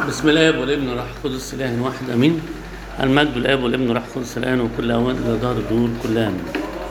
بسم الله والابن والروح القدس اله واحد امين المجد الاب والابن والروح القدس الان وكل اوان الى دار الدور كلها امين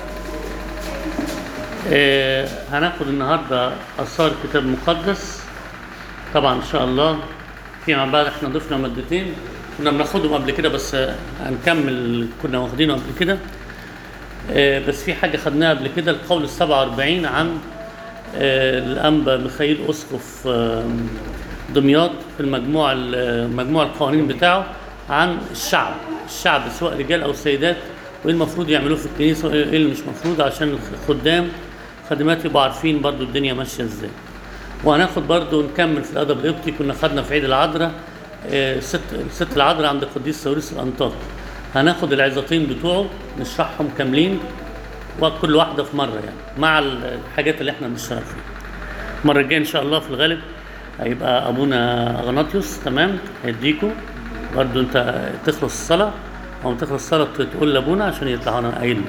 آه هناخد النهارده اثار كتاب مقدس طبعا ان شاء الله فيما بعد احنا ضفنا مادتين كنا بناخدهم قبل كده بس آه، هنكمل كنا واخدينه قبل كده آه، بس في حاجه خدناها قبل كده القول ال 47 عن آه، الانبا ميخائيل اسقف آه، دمياط في المجموع ال- مجموع القوانين بتاعه عن الشعب الشعب سواء رجال او سيدات وايه المفروض يعملوه في الكنيسه وايه اللي مش مفروض عشان الخدام خدمات يبقوا عارفين برضو الدنيا ماشيه ازاي وهناخد برضو نكمل في الادب القبطي كنا خدنا في عيد العذراء آه، ست ست العذراء عند القديس ساويرس الانطاكي هناخد العظتين بتوعه نشرحهم كاملين وكل واحده في مره يعني مع الحاجات اللي احنا بنشتغل فيها المره الجايه ان شاء الله في الغالب هيبقى ابونا اغناطيوس تمام هيديكوا برضو انت تخلص الصلاه او تخلص الصلاه تقول لابونا عشان يطلع انا قايل له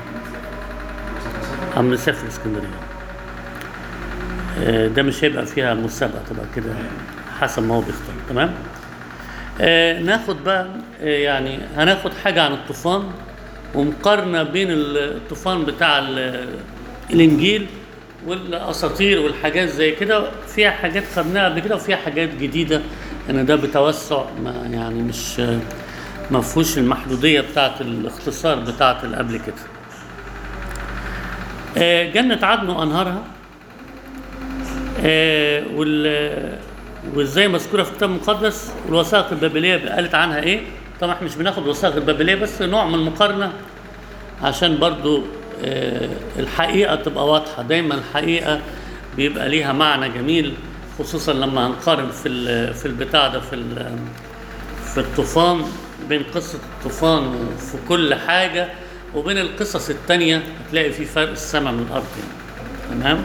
عم نسافر اسكندريه آه، ده مش هيبقى فيها مسابقه تبقى كده حسب ما هو بيختار تمام آه ناخد بقى آه يعني هناخد حاجه عن الطوفان ومقارنه بين الطوفان بتاع ال- الانجيل والاساطير والحاجات زي كده فيها حاجات خدناها قبل كده وفيها حاجات جديده ان ده بتوسع ما يعني مش ما فيهوش المحدوديه بتاعه الاختصار بتاعه اللي قبل كده آه، جنة عدن وأنهارها آه، وال وازاي مذكوره في الكتاب المقدس والوثائق البابليه قالت عنها ايه طبعا احنا مش بناخد الوثائق البابليه بس نوع من المقارنه عشان برضو آه، الحقيقه تبقى واضحه دايما الحقيقه بيبقى ليها معنى جميل خصوصا لما هنقارن في ال- في البتاع ده في ال- في الطوفان بين قصة الطوفان وفي كل حاجة وبين القصص التانية هتلاقي في فرق السماء من الأرض يعني. تمام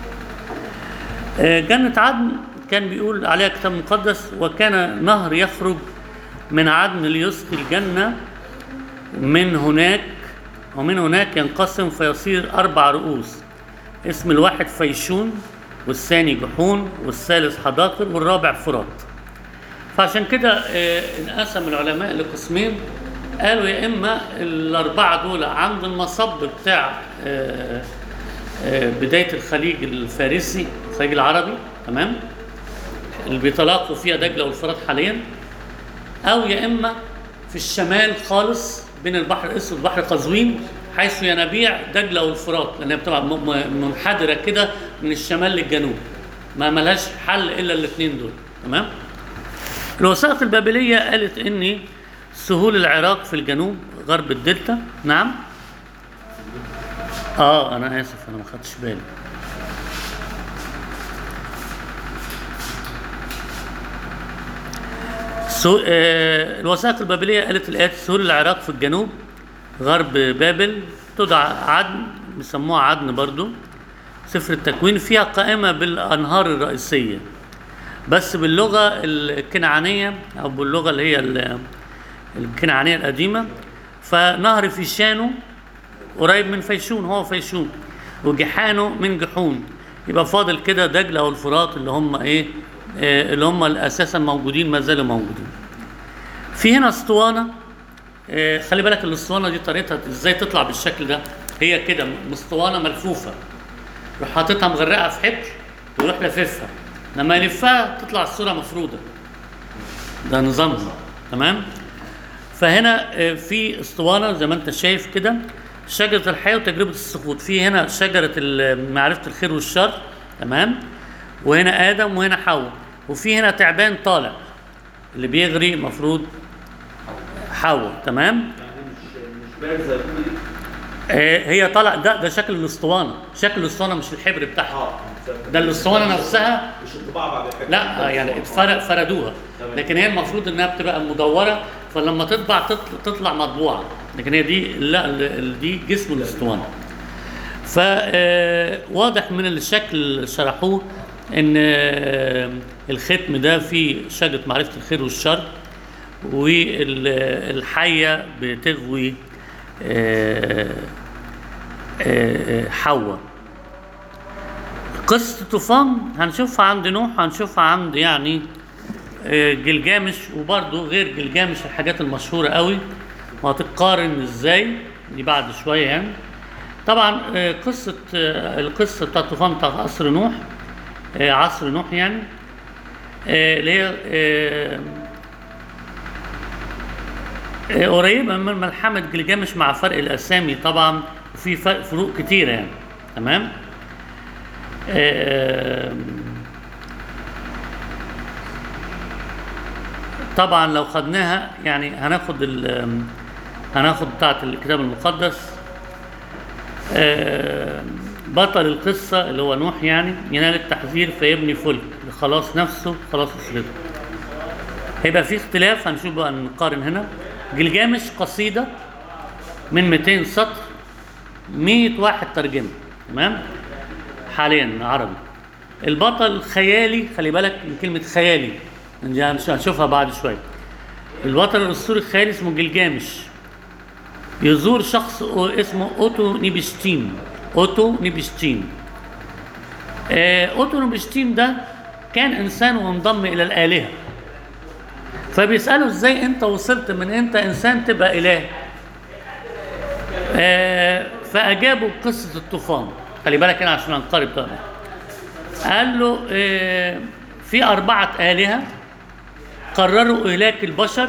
آه، جنة عدن كان بيقول عليها كتاب مقدس وكان نهر يخرج من عدن ليسقي الجنة من هناك ومن هناك ينقسم فيصير أربع رؤوس اسم الواحد فيشون والثاني جحون والثالث حداقر والرابع فرات فعشان كده آه، انقسم العلماء لقسمين قالوا يا اما الاربعه دول عند المصب بتاع آه، آه، بدايه الخليج الفارسي الخليج العربي تمام اللي بيتلاقوا فيها دجله والفرات حاليا او يا اما في الشمال خالص بين البحر الاسود وبحر قزوين حيث ينابيع دجله والفرات لانها بتبقى م- م- منحدره كده من الشمال للجنوب ما ملهاش حل الا الاثنين دول تمام الوثائق البابلية قالت إن سهول العراق في الجنوب غرب الدلتا نعم اه انا اسف انا ما خدتش بالي سو... آه الوثائق البابلية قالت الآتي سهول العراق في الجنوب غرب بابل تدعى عدن بيسموها عدن برضو سفر التكوين فيها قائمة بالأنهار الرئيسية بس باللغة الكنعانية أو باللغة اللي هي ال- الكنعانية القديمة فنهر فيشانو قريب من فيشون هو فيشون وجحانه من جحون يبقى فاضل كده دجلة والفرات اللي هم ايه آه، اللي هم اساسا موجودين ما زالوا موجودين في هنا اسطوانة آه، خلي بالك الاسطوانة دي طريقتها ازاي تطلع بالشكل ده هي كده اسطوانة ملفوفة يروح حاططها مغرقه في حبر ويروح لففها لما يلفها تطلع الصوره مفروده ده نظامها تمام فهنا آه، في اسطوانه زي ما انت شايف كده شجره الحياه وتجربه السقوط في هنا شجره ال- معرفه الخير والشر تمام وهنا ادم وهنا حواء وفي هنا تعبان طالع اللي بيغري مفروض حواء تمام مش مش بارزه كل آه، هي طالع ده ده شكل الاسطوانه شكل الاسطوانه مش الحبر بتاعها اه ده الاسطوانه نفسها مش انطباع بعد الحاجة. لا يعني اتفرق فردوها تمام. لكن هي المفروض انها بتبقى مدوره فلما تطبع تطلع, تطلع مطبوعه لكن هي دي لا ال- ال- دي جسم الاسطوانه فواضح من الشكل اللي شرحوه ان آه، الختم ده فيه شجره معرفه الخير والشر والحيه بتغوي آه، آه، آه، حواء قصة الطوفان هنشوفها عند نوح هنشوفها عند يعني آه، جلجامش وبرضه غير جلجامش الحاجات المشهورة قوي وهتقارن ازاي دي بعد شوية يعني طبعا آه، قصة آه، القصة بتاعت طوفان بتاع عصر نوح آه، عصر نوح يعني آه، اللي هي آه، آه، قريبة من ملحمة جلجامش مع فرق الأسامي طبعا وفي فرق فروق كتيرة يعني تمام آه، طبعا لو خدناها يعني هناخد ال هناخد بتاعة الكتاب المقدس آه، بطل القصة اللي هو نوح يعني ينال التحذير فيبني فلك لخلاص نفسه خلاص أسرته هيبقى في اختلاف هنشوف بقى نقارن هنا جلجامش قصيدة من 200 سطر 100 واحد ترجمة تمام حاليا عربي البطل خيالي خلي بالك من كلمة خيالي دي هنش- هنشوفها بعد شوية البطل الأسطوري الخيالي اسمه جلجامش يزور شخص أو- اسمه أوتو نيبشتين أوتو نيبشتين آه، أوتو نيبشتين ده كان إنسان وانضم إلى الآلهة فبيسأله ازاي انت وصلت من انت انسان تبقى اله آه فاجابوا بقصه الطوفان خلي بالك هنا عشان انقرب طبعا قال له آه في اربعه الهه قرروا اهلاك البشر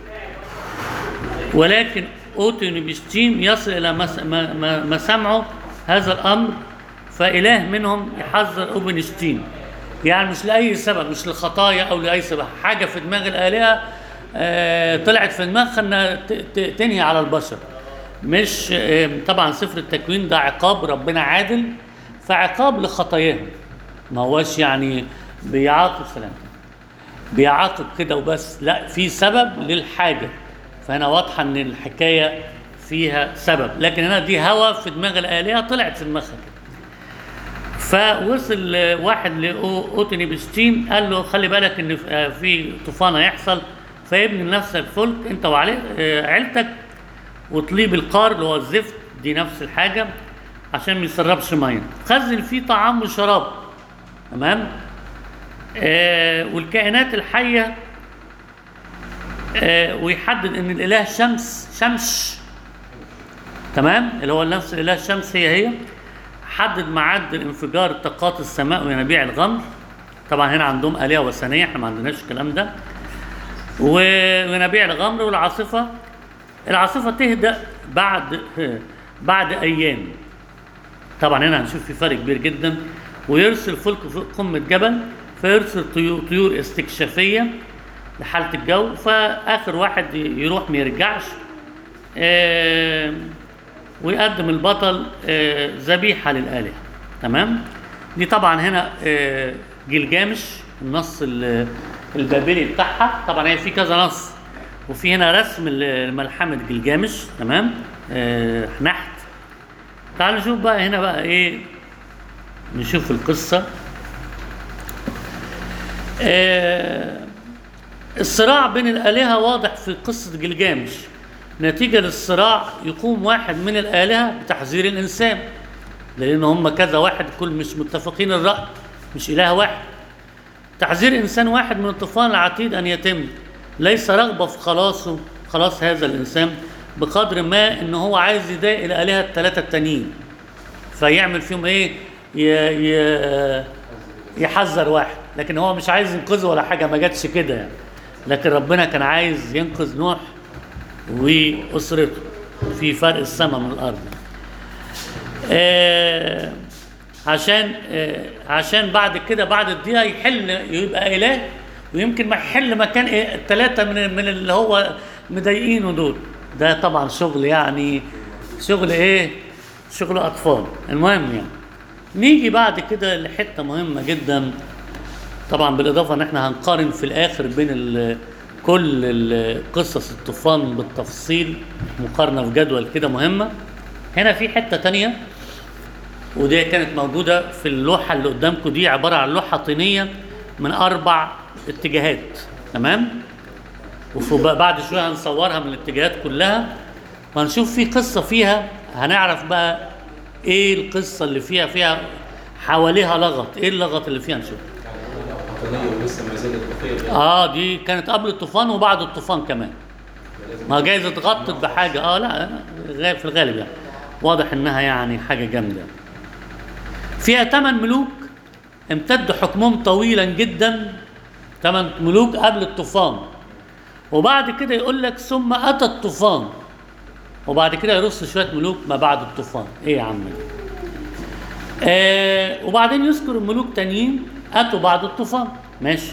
ولكن اوتونيبشتيم يصل الى مس- ما- ما- مسامعه هذا الامر فاله منهم يحذر اوبنشتين يعني مش لاي سبب مش لخطايا او لاي سبب حاجه في دماغ الالهه آه، طلعت في دماغها انها ت- ت- تنهي على البشر مش آه، طبعا سفر التكوين ده عقاب ربنا عادل فعقاب لخطاياهم ما هوش يعني بيعاقب سلام بيعاقب كده وبس لا في سبب للحاجه فهنا واضحه ان الحكايه فيها سبب لكن هنا دي هوى في دماغ الالهه طلعت في دماغها كده فوصل واحد لاوتني بستيم قال له خلي بالك ان في- آه، في طوفان هيحصل فابني لنفسك فلك انت وعيلتك وطليب القار اللي هو الزفت دي نفس الحاجه عشان ما يسربش ميه خزن فيه طعام وشراب تمام آه والكائنات الحيه آه ويحدد ان الاله شمس شمس تمام اللي هو نفس الاله الشمس هي هي حدد ميعاد انفجار طاقات السماء وينابيع الغمر طبعا هنا عندهم آلهة وثنية احنا ما عندناش الكلام ده و- وينابيع الغمر والعاصفة العاصفة تهدأ بعد بعد أيام طبعا هنا هنشوف في فرق كبير جدا ويرسل فلك فوق قمة جبل فيرسل طيور, طيور استكشافية لحالة الجو فآخر واحد يروح ما يرجعش آه ويقدم البطل آه، ذبيحة للآلهة تمام دي طبعا هنا آه، جلجامش النص ال- البابلي بتاعها طبعا هي في كذا نص وفي هنا رسم ل- ملحمة جلجامش تمام آه، نحت تعالوا نشوف بقى هنا بقى ايه نشوف القصة آه، الصراع بين الآلهة واضح في قصة جلجامش نتيجة للصراع يقوم واحد من الآلهة بتحذير الإنسان لأن هم كذا واحد كل مش متفقين الرأي مش إله واحد تحذير إنسان واحد من الطوفان العتيد أن يتم ليس رغبة في خلاصه خلاص هذا الإنسان بقدر ما إن هو عايز يضايق الآلهة الثلاثة التانيين فيعمل فيهم إيه ي... ي... يحذر واحد لكن هو مش عايز ينقذه ولا حاجة ما جاتش كده يعني لكن ربنا كان عايز ينقذ نوح وأسرته في فرق السماء من الأرض آه عشان آه عشان بعد كده بعد الدقيقة يحل يبقى إله ويمكن ما يحل مكان إيه الثلاثة من من اللي هو مضايقينه دول ده طبعا شغل يعني شغل إيه؟ شغل أطفال المهم يعني نيجي بعد كده لحتة مهمة جدا طبعا بالاضافه ان احنا هنقارن في الاخر بين ال كل ال- قصص الطوفان بالتفصيل مقارنه في جدول كده مهمه هنا في حته تانية ودي كانت موجوده في اللوحه اللي قدامكم دي عباره عن لوحه طينيه من اربع اتجاهات تمام وبعد شويه هنصورها من الاتجاهات كلها وهنشوف في قصه فيها هنعرف بقى ايه القصه اللي فيها فيها حواليها لغط ايه اللغط اللي فيها نشوف العقلية بس لسه ما زالت بقيه اه دي كانت قبل الطوفان وبعد الطوفان كمان ما جايز اتغطت بحاجه اه لا غالب في الغالب يعني واضح انها يعني حاجه جامده فيها ثمان ملوك امتد حكمهم طويلا جدا ثمان ملوك قبل الطوفان وبعد كده يقول لك ثم اتى الطوفان وبعد كده يرص شويه ملوك ما بعد الطوفان ايه يا عم ده؟ آه وبعدين يذكر الملوك تانيين اتوا بعد الطوفان ماشي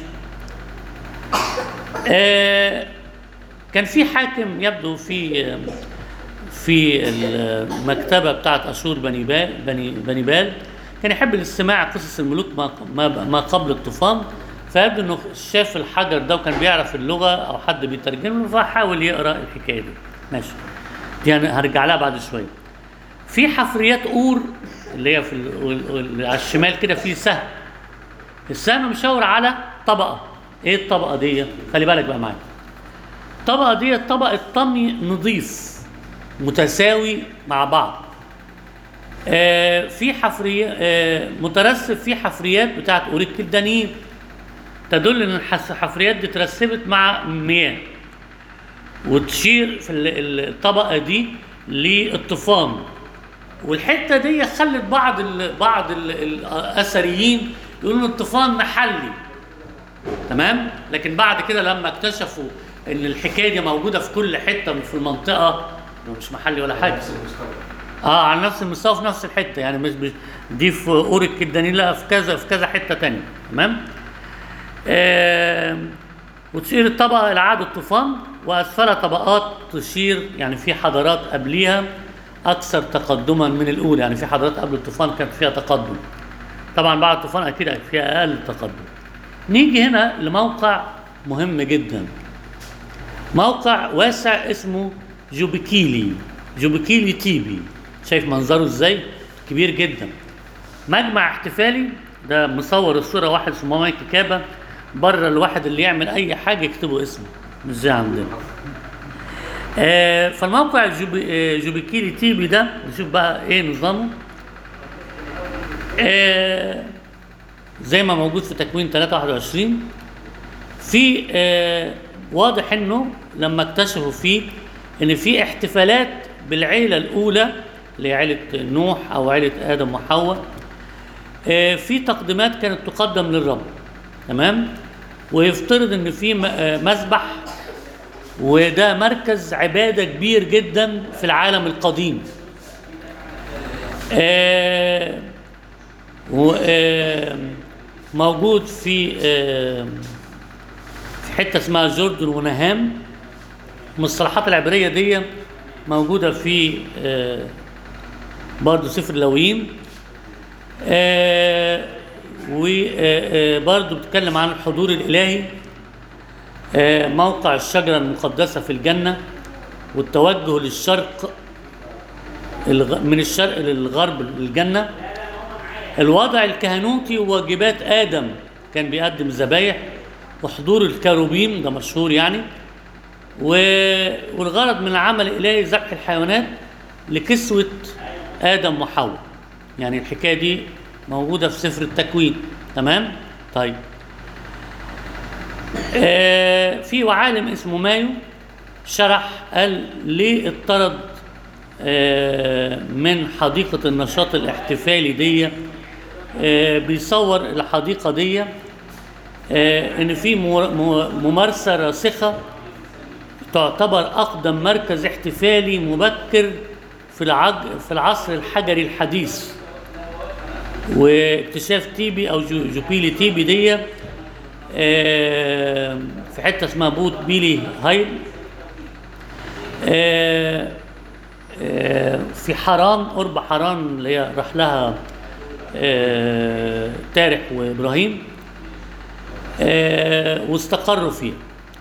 آه كان في حاكم يبدو في في المكتبه بتاعت اشور بني بال بني بني بال كان يحب الاستماع قصص الملوك ما ما, ما قبل الطوفان فيبدو انه شاف الحجر ده وكان بيعرف اللغه او حد بيترجم له فحاول يقرا الحكايه دي ماشي دي هن- هرجع لها بعد شويه في حفريات اور اللي هي في ال- ال- على الشمال كده في سهم السهم مشاور على طبقه ايه الطبقه دي خلي بالك بقى معايا الطبقه دي طبقه طمي نظيف متساوي مع بعض آه في حفريات آه مترسب في حفريات بتاعت اوريك الدانيين تدل ان الحس- الحفريات دي ترسبت مع مياه وتشير في ال- ال- الطبقه دي للطوفان والحته دي خلت بعض ال بعض ال الاثريين يقولوا ان الطوفان محلي تمام لكن بعد كده لما اكتشفوا ان الحكايه دي موجوده في كل حته في المنطقه ده مش محلي ولا حاجه اه على نفس المستوى في نفس الحته يعني مش مش دي في اوريك الدانيين لا في كذا في كذا حته تانية تمام آه وتشير الطبقه الى عاد الطوفان واسفلها طبقات تشير يعني في حضارات قبليها اكثر تقدما من الاولى يعني في حضارات قبل الطوفان كانت فيها تقدم طبعا بعد الطوفان اكيد فيها اقل تقدم نيجي هنا لموقع مهم جدا موقع واسع اسمه جوبيكيلي جوبيكيلي تيبي شايف منظره ازاي كبير جدا مجمع احتفالي ده مصور الصوره واحد اسمه مايك كابا بره الواحد اللي يعمل اي حاجه يكتبوا اسمه مش زي عندنا آه فالموقع جوبي آه جوبيكيلي تيبي ده نشوف بقى ايه نظامه آه زي ما موجود في تكوين 321 في آه واضح انه لما اكتشفوا فيه ان في احتفالات بالعيله الاولى اللي هي عيله نوح او عيله ادم وحواء آه في تقديمات كانت تقدم للرب تمام ويفترض ان في م- آه مذبح وده مركز عباده كبير جدا في العالم القديم آه و- آه، موجود في آه، في حته اسمها جوردن ونهام المصطلحات العبريه دي موجوده في آه، برضه سفر اللاويين وبرضه بتتكلم عن الحضور الالهي آه، موقع الشجره المقدسه في الجنه والتوجه للشرق الغ- من الشرق للغرب للجنه الوضع الكهنوتي وواجبات ادم كان بيقدم ذبايح وحضور الكروبيم ده مشهور يعني و- والغرض من العمل الالهي ذبح الحيوانات لكسوه ادم وحواء يعني الحكايه دي موجوده في سفر التكوين تمام طيب آه في وعالم اسمه مايو شرح قال ليه اطرد آه من حديقه النشاط الاحتفالي دي آه بيصور الحديقه دي آه ان في مور- مو- ممارسه راسخه تعتبر اقدم مركز احتفالي مبكر في العج في العصر الحجري الحديث واكتشاف تيبي او جو- جوبيلي تيبي دي آه، في حته اسمها بوت بيلي هايل آه، آه، في حران قرب حران اللي هي راح لها آه، تارح وابراهيم آه، واستقروا فيها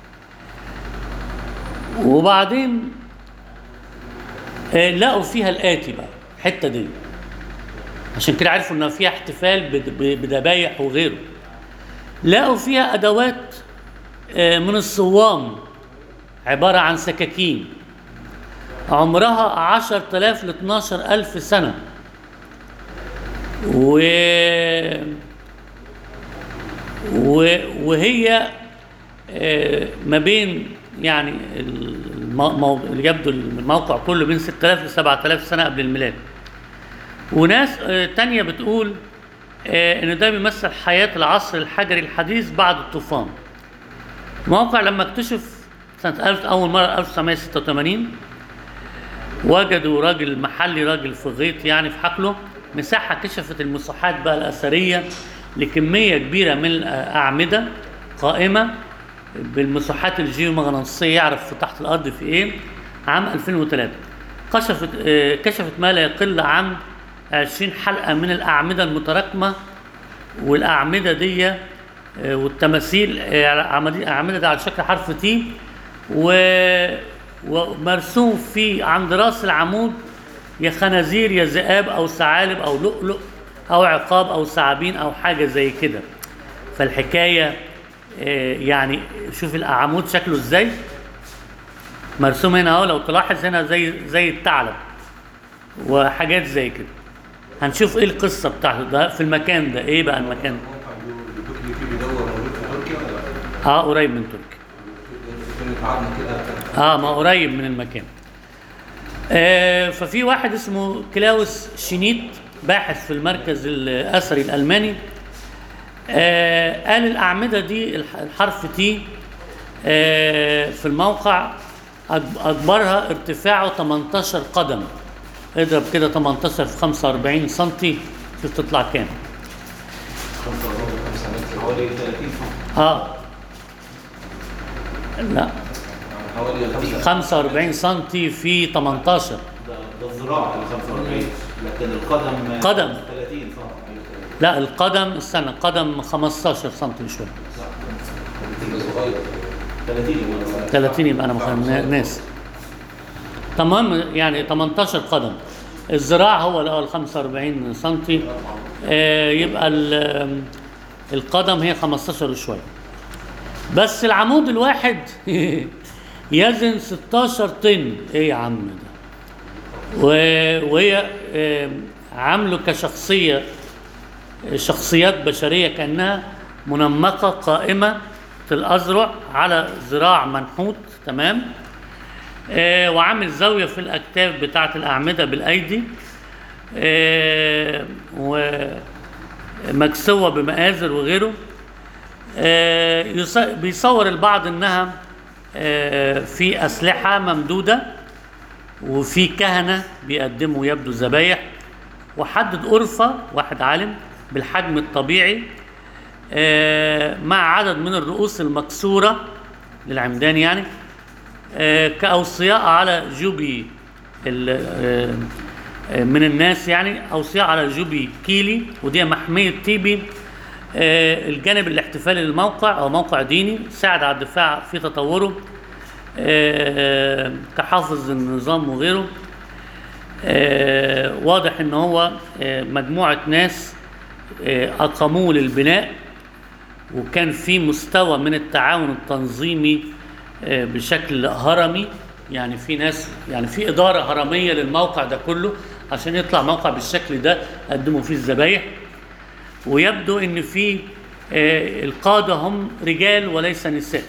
وبعدين آه، لقوا فيها الآتي بقى الحتة دي عشان كده عرفوا ان فيها احتفال بد- ب- بذبايح وغيره لقوا فيها ادوات آه، من الصوام عبارة عن سكاكين عمرها عشر تلاف ل 12 ألف سنة و و- وهي آه، ما بين يعني المو... اللي يبدو الموقع كله بين 6000 ل 7000 سنه قبل الميلاد وناس آه، تانية بتقول آه، ان ده بيمثل حياه العصر الحجري الحديث بعد الطوفان موقع لما اكتشف سنه 1000 اول مره 1986 وجدوا راجل محلي راجل في غيط يعني في حقله مساحة كشفت المساحات بقى الأثرية لكمية كبيرة من الأعمدة قائمة بالمساحات الجيومغناطيسية يعرف في تحت الأرض في إيه عام 2003 كشفت آه، كشفت ما لا يقل عن 20 حلقة من الأعمدة المتراكمة والأعمدة دي آه، والتماثيل آه، عملية أعمدة دي على شكل حرف تي و ومرسوم في عند راس العمود يا خنازير يا ذئاب او ثعالب او لؤلؤ او عقاب او ثعابين او حاجه زي كده فالحكايه آه، يعني شوف العمود شكله ازاي مرسوم هنا اهو لو تلاحظ هنا زي زي الثعلب وحاجات زي كده هنشوف ايه القصه بتاعته ده في المكان ده ايه بقى المكان ده الموقع اللي كنت فيه بيدور موجود في تركيا ولا لا؟ اه قريب من تركيا كانت عظمه كده كان اه ما قريب من المكان آه ففي واحد اسمه كلاوس شينيت باحث في المركز الاثري الالماني آه قال الاعمده دي الح- الحرف تي آه في الموقع أك- اكبرها ارتفاعه 18 قدم اضرب كده 18 في 45 سم شوف تطلع كام 5 متر حوالي 30 سم اه لا يعني حوالي 5 45 سم في 18 ده ده الذراع اللي 45 لكن القدم قدم. 30 سم لا القدم استنى القدم 15 سم شويه صغير 30 يبقى 30 يبقى انا مخ- ناس تمام يعني 18 قدم الذراع هو الاول 45 سم آه يبقى ال- القدم هي 15 وشويه بس العمود الواحد يزن 16 طن ايه يا عم ده و- وهي آه، عامله كشخصيه شخصيات بشريه كانها منمقه قائمه في الأذرع على ذراع منحوت تمام آه وعامل زاويه في الاكتاف بتاعه الاعمده بالايدي آه ومكسوه بمآزر وغيره آه يص- بيصور البعض انها آه في اسلحه ممدوده وفي كهنه بيقدموا يبدو ذبايح وحدد أرفة واحد عالم بالحجم الطبيعي آه، مع عدد من الرؤوس المكسورة للعمدان يعني آه، كأوصياء على جوبي ال- آه، آه، من الناس يعني أوصياء على جوبي كيلي ودي محمية تيبي آه، الجانب الاحتفالي للموقع هو موقع ديني ساعد على الدفاع في تطوره آه، كحافظ النظام وغيره آه، واضح ان هو آه، مجموعه ناس آه، اقاموه للبناء وكان في مستوى من التعاون التنظيمي آه، بشكل هرمي يعني في ناس يعني في اداره هرميه للموقع ده كله عشان يطلع موقع بالشكل ده قدموا فيه الذبايح ويبدو ان في آه، القاده هم رجال وليس نساء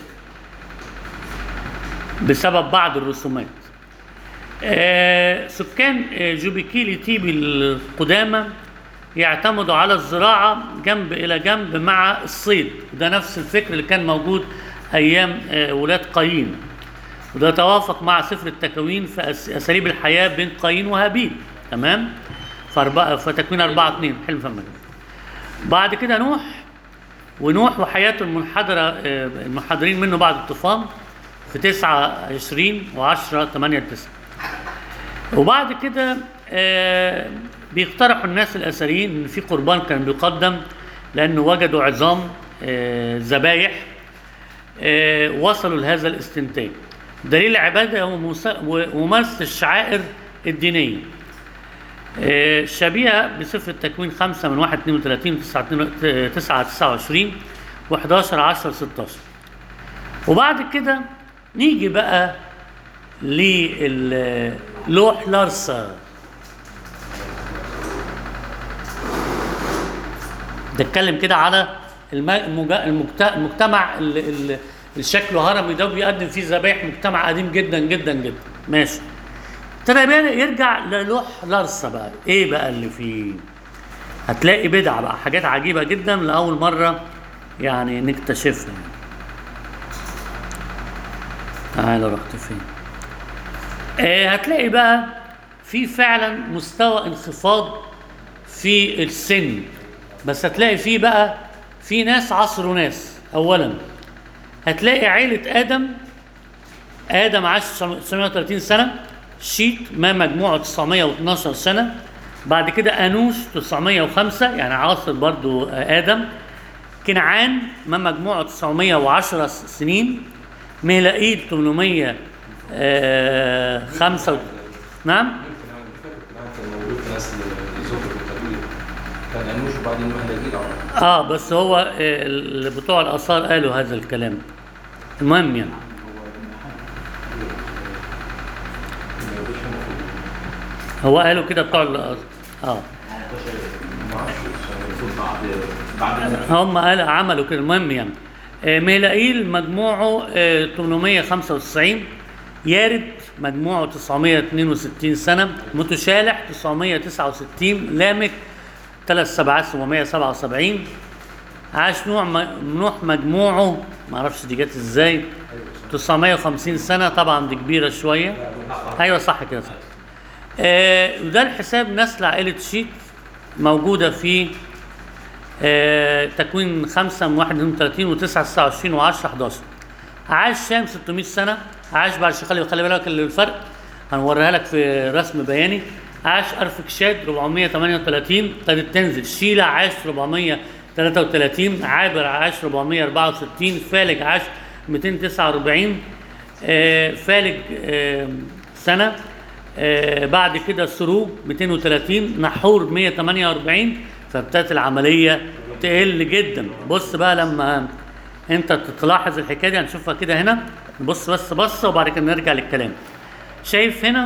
بسبب بعض الرسومات آه، سكان آه، جوبيكيلي تيبي القدامى يعتمدوا على الزراعة جنب إلى جنب مع الصيد وده نفس الفكر اللي كان موجود أيام آه، ولاد قايين وده توافق مع سفر التكوين في أس- أساليب الحياة بين قايين وهابيل تمام فأربعة فتكوين أربعة اتنين حلم فمك بعد كده نوح ونوح وحياته المنحدرة آه، المنحدرين منه بعد الطوفان في 9 20 و10 8 9 وبعد كده آه، بيقترحوا الناس الاثريين ان في قربان كان بيقدم لانه وجدوا عظام آه، ذبايح آه، وصلوا لهذا الاستنتاج دليل العباده هو موس- وممارسه الشعائر الدينيه آه، شبيهه بسفر التكوين 5 من 1 32 9 29 و11 10 16 وبعد كده نيجي بقى للوح لارسا ده اتكلم كده على الم- المج- المجت- المجتمع اللي, اللي اللي شكله هرمي ده بيقدم فيه ذبائح مجتمع قديم جدا جدا جدا ماشي ابتدى بقى يرجع للوح لارسا بقى ايه بقى اللي فيه هتلاقي بدع بقى حاجات عجيبة جدا لأول مرة يعني نكتشفها تعالى رحت فين آه هتلاقي بقى في فعلا مستوى انخفاض في السن بس هتلاقي فيه بقى في ناس عصر ناس اولا هتلاقي عيلة ادم ادم عاش 930 سنة شيت ما مجموعه 912 سنة بعد كده انوش 905 يعني عاصر برضو آه، ادم كنعان ما مجموعه 910 سنين ميلائيل 805 نعم يمكن انا مش فاكر كنعان كان موجود في ناس يزور في التدوين كان انوش وبعدين مهلكين على اه بس هو آه، اللي بتوع الاثار قالوا هذا الكلام المهم يعني ما يقولوش هم في هو قالوا كده بتوع الآثار. اه ما اعرفش المفروض بعد بعد هم قال عملوا كده المهم يعني آه، ميلائيل مجموعه آه، 895 يارد مجموعه 962 سنة متشالح 969 لامك 3777 عاش نوح م- نوح مجموعه ما اعرفش دي جت ازاي 950 سنة طبعا دي كبيرة شوية ايوه صح كده صح آه وده الحساب نسل عائلة شيت موجودة في آه، تكوين 5 من 31 و 9 29 و 10 11 عاش شام 600 سنه عاش بعد شخالي خلي بالك الفرق هنوريها لك في رسم بياني عاش ارفكشاد 438 ابتدت تنزل شيلا عاش 433 عابر عاش 464 فالج عاش 249 آه، فالج آه، سنه آه، بعد كده سروج 230 نحور 148 فابتدت العمليه تقل جدا بص بقى لما انت تلاحظ الحكايه دي هنشوفها كده هنا نبص بس بصه وبعد كده نرجع للكلام شايف هنا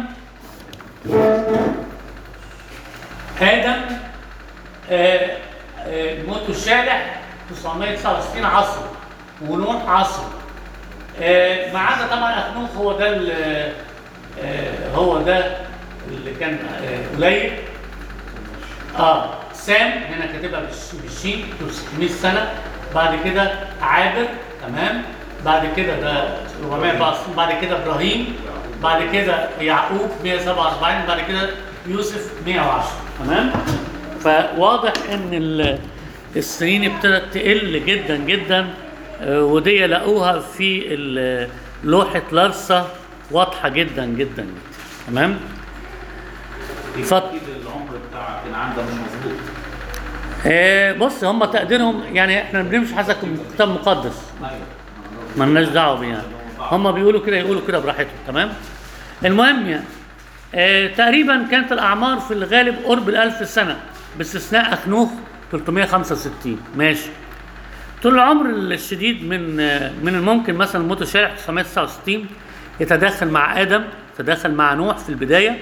ادم آه، آه، موته شالح 969 عصر ونوح عصر آه، ما عدا طبعا اخنوخ هو ده ال- آه، هو ده اللي كان آه، قليل اه سام هنا كاتبها بالش- بالشين 600 سنه بعد كده عابر تمام بعد كده ده 464 بعد كده ابراهيم بعد كده يعقوب 147 بعد كده يوسف 110 تمام فواضح ان ال- السنين ابتدت تقل جدا جدا آه، ودي لقوها في ال- لوحه لارسا واضحه جدا جدا جدا تمام اتفضل. اكيد العمر بتاع كنعان ده مش مظبوط آه، بص هم تقديرهم يعني احنا بنمشي حسب كتاب مقدس ايوه مالناش دعوه بيه يعني هم بيقولوا كده يقولوا كده براحتهم تمام المهم يعني آه تقريبا كانت الاعمار في الغالب قرب الألف سنه باستثناء اخنوخ 365 ماشي طول العمر الشديد من آه، من الممكن مثلا موت الشارع 969 يتداخل مع ادم يتداخل مع نوح في البدايه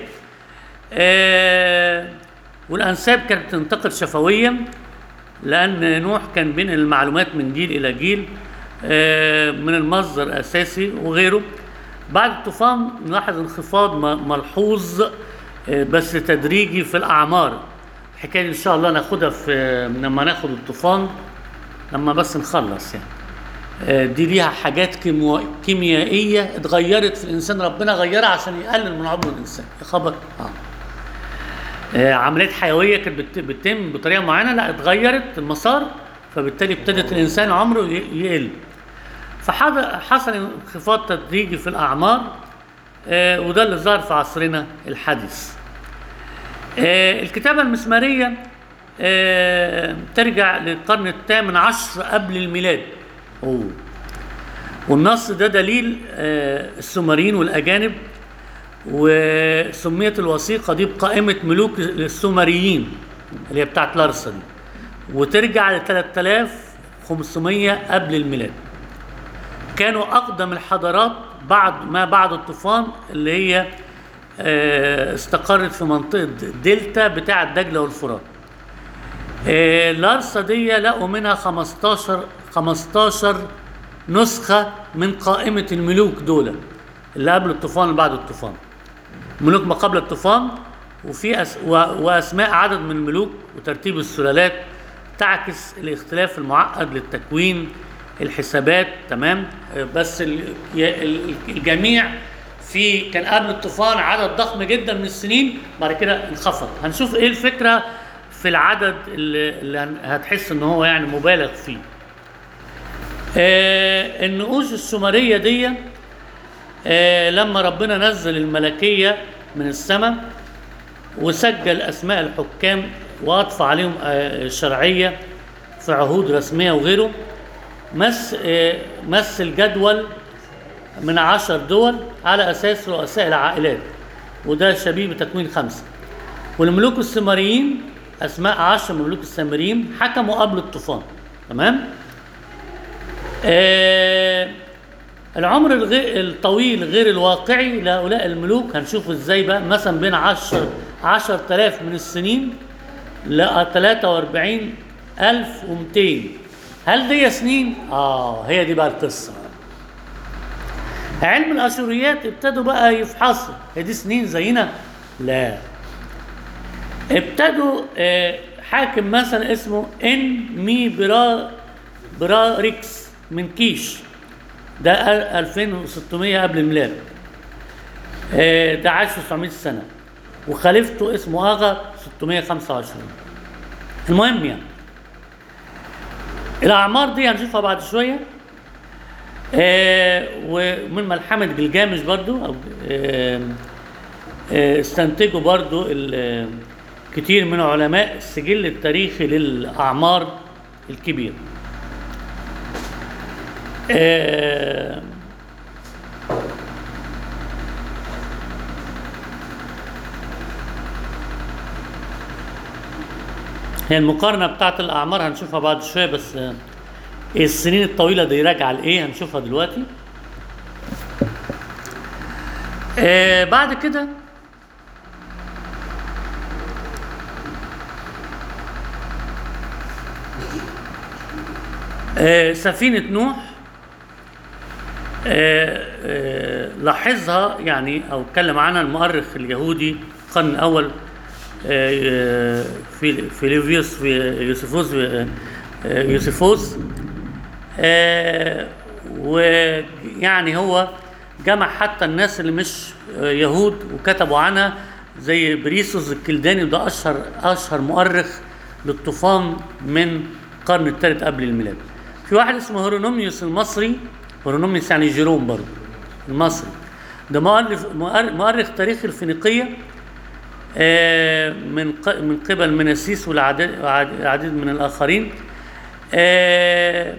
آه والانساب كانت تنتقل شفويا لان نوح كان بينقل المعلومات من جيل الى جيل آه، من المصدر الاساسي وغيره بعد الطوفان نلاحظ انخفاض م- ملحوظ آه، بس تدريجي في الاعمار الحكايه دي ان شاء الله ناخدها في لما ناخد الطوفان لما بس نخلص يعني آه، دي ليها حاجات كيمو- كيميائيه اتغيرت في الانسان ربنا غيرها عشان يقلل من عمر الانسان يا خبر اه آه، عمليات حيويه كانت بت- بتتم بطريقه معينه لا اتغيرت المسار فبالتالي ابتدت الانسان عمره ي- يقل فحصل انخفاض تدريجي في الاعمار آه، وده اللي ظهر في عصرنا الحديث آه، الكتابه المسماريه آه، ترجع للقرن الثامن عشر قبل الميلاد أوه. والنص ده دليل آه، السومريين والاجانب وسميت الوثيقه دي بقائمه ملوك السومريين اللي هي بتاعت لارسا دي وترجع ل 3500 قبل الميلاد كانوا اقدم الحضارات بعد ما بعد الطوفان اللي هي آه، استقرت في منطقه دلتا بتاعه دجله والفرات آه، الارصه دي لقوا منها 15 15 نسخه من قائمه الملوك دول اللي قبل الطوفان وبعد الطوفان ملوك ما قبل الطوفان وفي أس... و... واسماء عدد من الملوك وترتيب السلالات تعكس الاختلاف المعقد للتكوين الحسابات تمام آه، بس ال... ي- ال- الجميع في كان قبل الطوفان عدد ضخم جدا من السنين بعد كده انخفض هنشوف ايه الفكره في العدد اللي, اللي هن- هتحس ان هو يعني مبالغ فيه آه النقوش السومريه دي آه لما ربنا نزل الملكيه من السماء وسجل اسماء الحكام واضفى عليهم آه، شرعيه في عهود رسميه وغيره مس آه، مثل جدول من عشر دول على اساس رؤساء العائلات وده شبيه بتكوين خمسه والملوك السامريين اسماء عشر ملوك السامريين حكموا قبل الطوفان تمام آه العمر الغير الطويل غير الواقعي لهؤلاء الملوك هنشوف ازاي بقى مثلا بين 10 10000 من السنين ل 43200 هل دي سنين؟ اه هي دي بقى القصه علم الاشوريات ابتدوا بقى يفحصوا هي دي سنين زينا؟ لا ابتدوا آه، حاكم مثلا اسمه ان مي برا براريكس من كيش ده ال- 2600 قبل الميلاد آه، ده عاش 900 سنه وخليفته اسمه اغا 625 المهم يعني الاعمار دي هنشوفها بعد شويه آه، ومن ملحمه جلجامش برضو او آه، آه، استنتجوا برضو ال- آه، كتير من علماء السجل التاريخي للاعمار الكبيره آه، هي المقارنة بتاعت الأعمار هنشوفها بعد شوية بس آه، السنين الطويلة دي راجعة لإيه هنشوفها دلوقتي آه بعد كده آه سفينة نوح آه، آه، لاحظها يعني او اتكلم عنها المؤرخ اليهودي القرن الاول آه، في فيليفيوس في يوسفوس آه، آه، يوسفوس آه، ويعني هو جمع حتى الناس اللي مش آه، يهود وكتبوا عنها زي بريسوس الكلداني وده اشهر اشهر مؤرخ للطوفان من القرن الثالث قبل الميلاد في واحد اسمه هيرونوميوس المصري هيرونوميوس يعني جيروم برضه المصري ده مؤرخ مؤر- مؤرخ تاريخ الفينيقيه آه، من ق- من قبل مناسيس والعديد والعديد من الاخرين آه،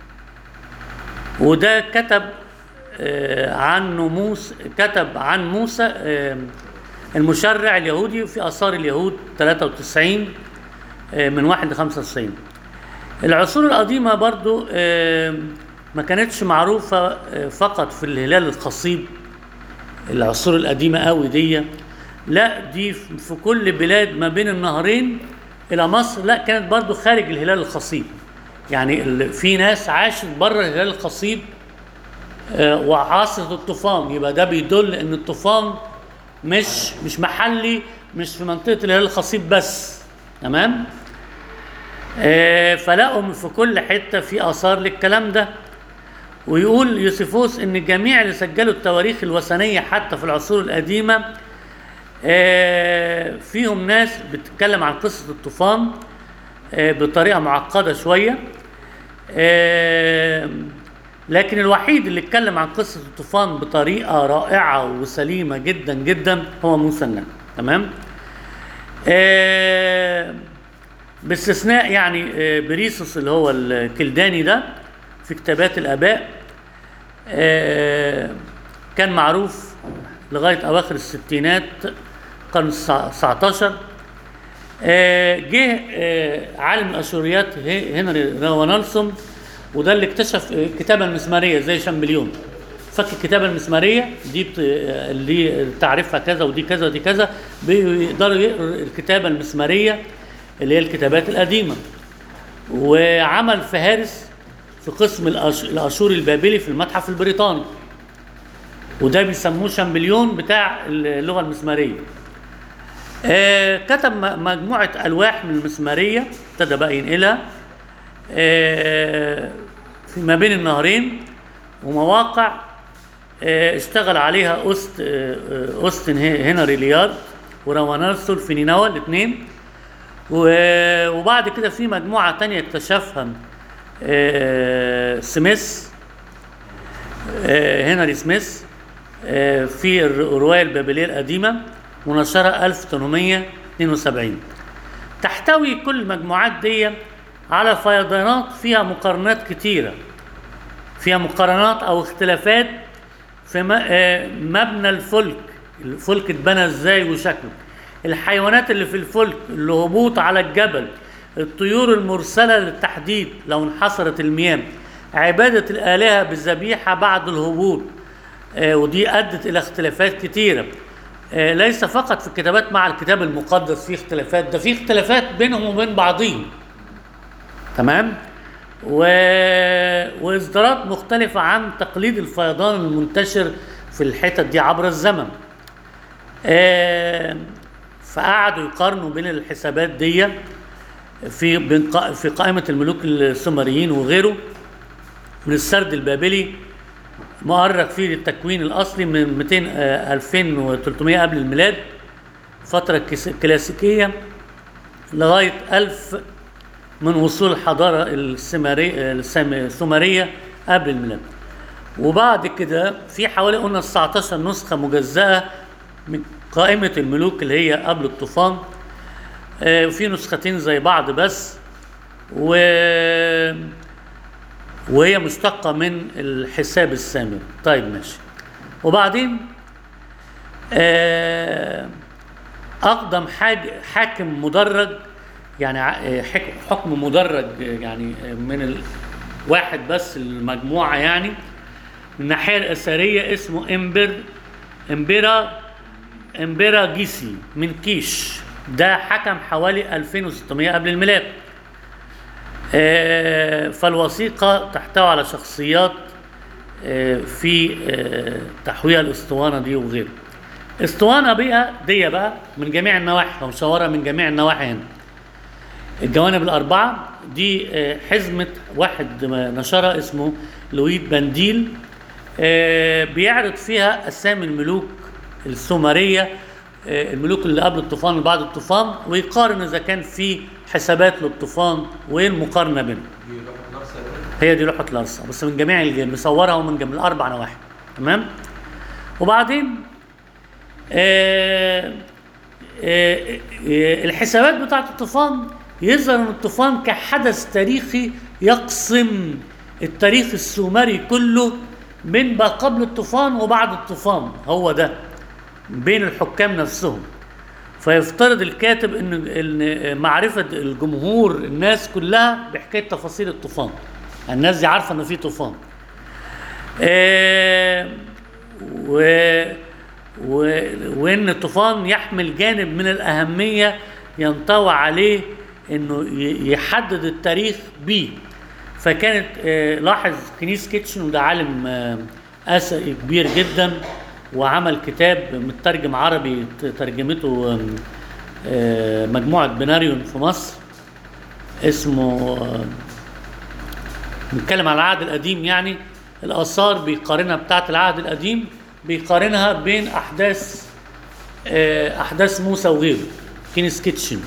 وده كتب آه، عن موسى كتب عن موسى آه، المشرع اليهودي في اثار اليهود 93 آه، من 1 ل 95 العصور القديمة برضو آه، ما كانتش معروفة آه، فقط في الهلال الخصيب العصور القديمة قوي دي لا دي في كل بلاد ما بين النهرين إلى مصر لا كانت برضو خارج الهلال الخصيب يعني ال- في ناس عاشت بره الهلال الخصيب آه، وعاصرت الطوفان يبقى ده بيدل ان الطوفان مش مش محلي مش في منطقة الهلال الخصيب بس تمام آه، فلقوا في كل حته في اثار للكلام ده ويقول يوسفوس ان جميع اللي سجلوا التواريخ الوثنيه حتى في العصور القديمه آه، فيهم ناس بتتكلم عن قصه الطوفان آه، بطريقه معقده شويه آه، لكن الوحيد اللي اتكلم عن قصه الطوفان بطريقه رائعه وسليمه جدا جدا هو موسى النبي تمام آه، باستثناء يعني آه، بريسوس اللي هو الكلداني ده في كتابات الآباء آه، كان معروف لغاية أواخر الستينات القرن التسع- 19 آه، جه آه، عالم الأشوريات هي- هنري راونالسون وده اللي اكتشف آه، الكتابة المسمارية زي شامبليون فك الكتابة المسمارية دي بت... اللي تعرفها كذا ودي كذا ودي كذا بيقدروا يقروا الكتابة المسمارية اللي هي الكتابات القديمة وعمل فهارس في قسم الأش- الاشوري البابلي في المتحف البريطاني وده بيسموه شامبليون بتاع اللغه المسماريه آه كتب م- مجموعه الواح من المسماريه ابتدى بقى ينقلها آه في ما بين النهرين ومواقع آه اشتغل عليها أوست آه آه، اوستن هي- هنري ليارد وروانارسول في نينوى الاثنين و- وبعد كده في مجموعة تانية اكتشفها آه، سميث آه، هنري سميث آه، في الر- الرواية البابلية القديمة ونشرها 1872 تحتوي كل المجموعات دي على فيضانات فيها مقارنات كتيرة فيها مقارنات أو اختلافات في م- آه، مبنى الفلك الفلك اتبنى ازاي وشكله الحيوانات اللي في الفلك الهبوط على الجبل الطيور المرسلة للتحديد لو انحصرت المياه عبادة الآلهة بالذبيحة بعد الهبوط آه، ودي أدت إلى اختلافات كتيرة آه، ليس فقط في الكتابات مع الكتاب المقدس في اختلافات ده في اختلافات بينهم وبين بعضهم تمام و... واصدارات مختلفة عن تقليد الفيضان المنتشر في الحتت دي عبر الزمن آه، فقعدوا يقارنوا بين الحسابات دي في بين قا- في قائمة الملوك السومريين وغيره من السرد البابلي مؤرخ فيه للتكوين الأصلي من 200 آه، 2300 قبل الميلاد فترة كس- كلاسيكية لغاية 1000 من وصول الحضارة السمرية السومرية قبل الميلاد وبعد كده في حوالي قلنا 19 نسخة مجزأة من قائمة الملوك اللي هي قبل الطوفان آه، وفي نسختين زي بعض بس و وهي مشتقة من الحساب السامري طيب ماشي وبعدين آه، أقدم حاج حاكم مدرج يعني ع- آه، حك- حكم مدرج آه، يعني آه، من ال- واحد بس المجموعة يعني من الناحية الأثرية اسمه إمبر إمبرا إمبرا جيسي من كيش ده حكم حوالي 2600 قبل الميلاد آه، فالوثيقة تحتوي على شخصيات آه، في آه، تحوية الاسطوانة دي وغيره اسطوانة بقى دي بقى من جميع النواحي ومصورة من جميع النواحي هنا الجوانب الأربعة دي آه، حزمة واحد ما نشرها اسمه لويد بانديل آه، بيعرض فيها أسامي الملوك السومرية آه، الملوك اللي قبل الطوفان وبعد الطوفان ويقارن إذا كان في حسابات للطوفان وإيه المقارنة بينهم دي لوحة نارسا هي دي لوحة الأرصة بس من جميع الجيم مصورها ومن جميع الأربع نواحي تمام وبعدين آه آه آه الحسابات بتاعة الطوفان يظهر ان الطوفان كحدث تاريخي يقسم التاريخ السومري كله من ما قبل الطوفان وبعد الطوفان هو ده بين الحكام نفسهم فيفترض الكاتب ان ان معرفه الجمهور الناس كلها بحكايه تفاصيل الطوفان الناس دي عارفه ان في طوفان آه، و و وان الطوفان يحمل جانب من الاهميه ينطوي عليه انه ي- يحدد التاريخ بيه فكانت آه، لاحظ كنيس كيتشن وده عالم آه، اثري كبير جدا وعمل كتاب مترجم عربي ت- ترجمته آم، آه، مجموعه بناريون في مصر اسمه آه، بنتكلم على العهد القديم يعني الاثار بيقارنها بتاعه العهد القديم بيقارنها بين احداث آه، احداث موسى وغيره كينيس كيتشن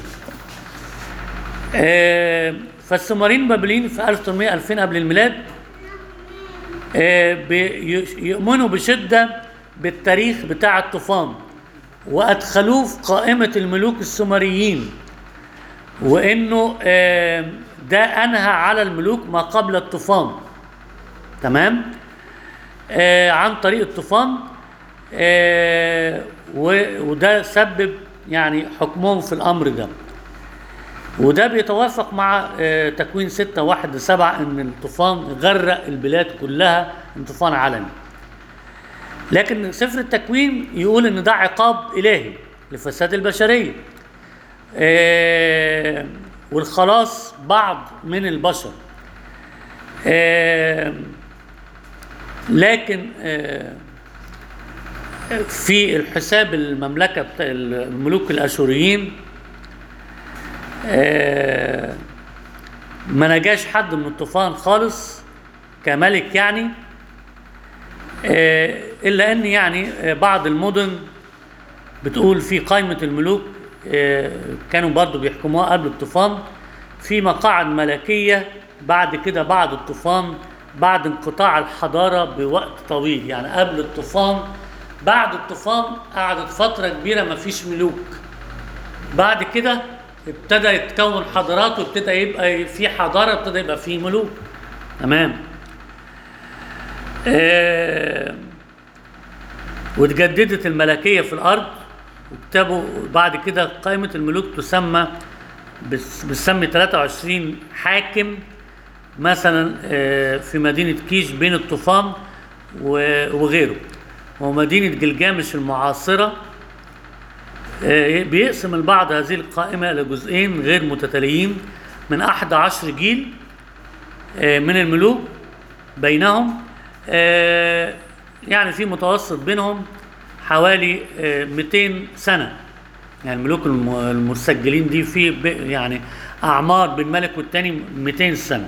آه، فالسومريين بابليين في 1800 2000 قبل الميلاد آه، بي- يؤمنوا بشده بالتاريخ بتاع الطوفان وادخلوه في قائمه الملوك السومريين وانه آه، ده انهى على الملوك ما قبل الطوفان تمام آه عن طريق الطوفان آه و- وده سبب يعني حكمهم في الامر ده وده بيتوافق مع آه تكوين 6 1 7 ان الطوفان غرق البلاد كلها ان طوفان عالمي لكن سفر التكوين يقول ان ده عقاب الهي لفساد البشريه آه والخلاص بعض من البشر آه، لكن آه، في الحساب المملكة بتاع الملوك الأشوريين آه، ما نجاش حد من الطوفان خالص كملك يعني آه، إلا أن يعني آه، بعض المدن بتقول في قائمة الملوك آه، كانوا برضو بيحكموها قبل الطوفان في مقاعد ملكية بعد كده بعد الطوفان بعد انقطاع الحضارة بوقت طويل يعني قبل الطوفان بعد الطوفان قعدت فترة كبيرة ما فيش ملوك بعد كده ابتدى يتكون حضارات وابتدى يبقى في حضارة ابتدى يبقى في ملوك تمام آه واتجددت الملكية في الأرض وكتبوا بعد كده قائمة الملوك تسمى بس- بتسمي 23 حاكم مثلا آه، في مدينة كيش بين الطوفان و- وغيره ومدينة جلجامش المعاصرة آه، بيقسم البعض هذه القائمة إلى جزئين غير متتاليين من أحد عشر جيل آه، من الملوك بينهم آه، يعني في متوسط بينهم حوالي آه، 200 سنة يعني الملوك الم- المسجلين دي في ب- يعني أعمار بين ملك والتاني 200 سنة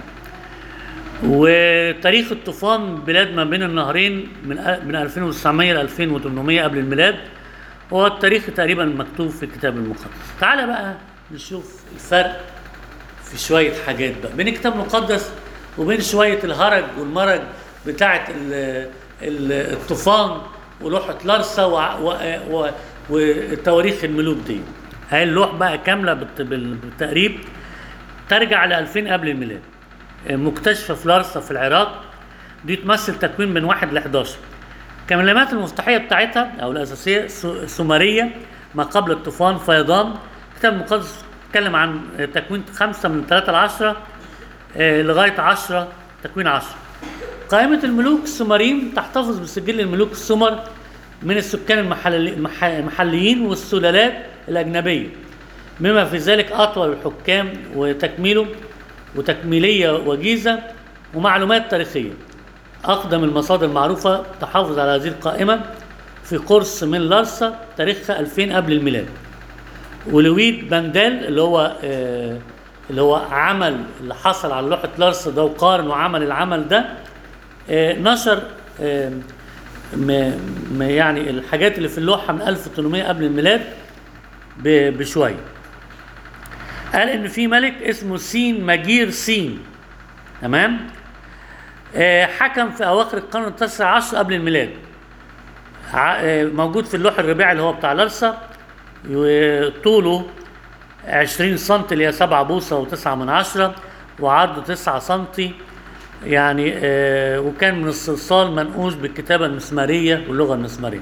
وتاريخ الطوفان بلاد ما بين النهرين من أ- من 2900 ل 2800 قبل الميلاد هو التاريخ تقريبا مكتوب في الكتاب المقدس تعال بقى نشوف الفرق في شوية حاجات بقى بين الكتاب المقدس وبين شوية الهرج والمرج بتاعة ال- ال- الطوفان ولوحة لارسا وع- و- و- وتواريخ الملوك دي هاي اللوح بقى كاملة بالت- بال- بالتقريب ترجع ل 2000 قبل الميلاد مكتشفة في لارسا في العراق دي تمثل تكوين من 1 ل 11 الكلمات المفتاحية بتاعتها أو الأساسية سو- سومرية ما قبل الطوفان فيضان الكتاب المقدس اتكلم عن تكوين خمسة من 3 ل 10 آه، لغاية 10 تكوين 10 قائمة الملوك السومريين تحتفظ بسجل الملوك السمر من السكان المحلي- المح- المحليين والسلالات الأجنبية بما في ذلك أطول الحكام وتكميله وتكميلية وجيزة ومعلومات تاريخية أقدم المصادر المعروفة تحافظ على هذه القائمة في قرص من لارسا تاريخها 2000 قبل الميلاد ولويد باندال اللي هو آه اللي هو عمل اللي حصل على لوحة لارسا ده وقارن وعمل العمل ده آه نشر آه م- م- يعني الحاجات اللي في اللوحة من 1800 قبل الميلاد ب- بشوية قال ان في ملك اسمه سين مجير سين تمام آه، حكم في اواخر القرن التاسع عشر قبل الميلاد ع- آه، موجود في اللوح الرباعي اللي هو بتاع لارسا طوله 20 سم اللي هي 7 بوصة و9 من عشرة وعرضه 9 سم يعني آه، وكان من الصلصال منقوش بالكتابة المسمارية واللغة المسمارية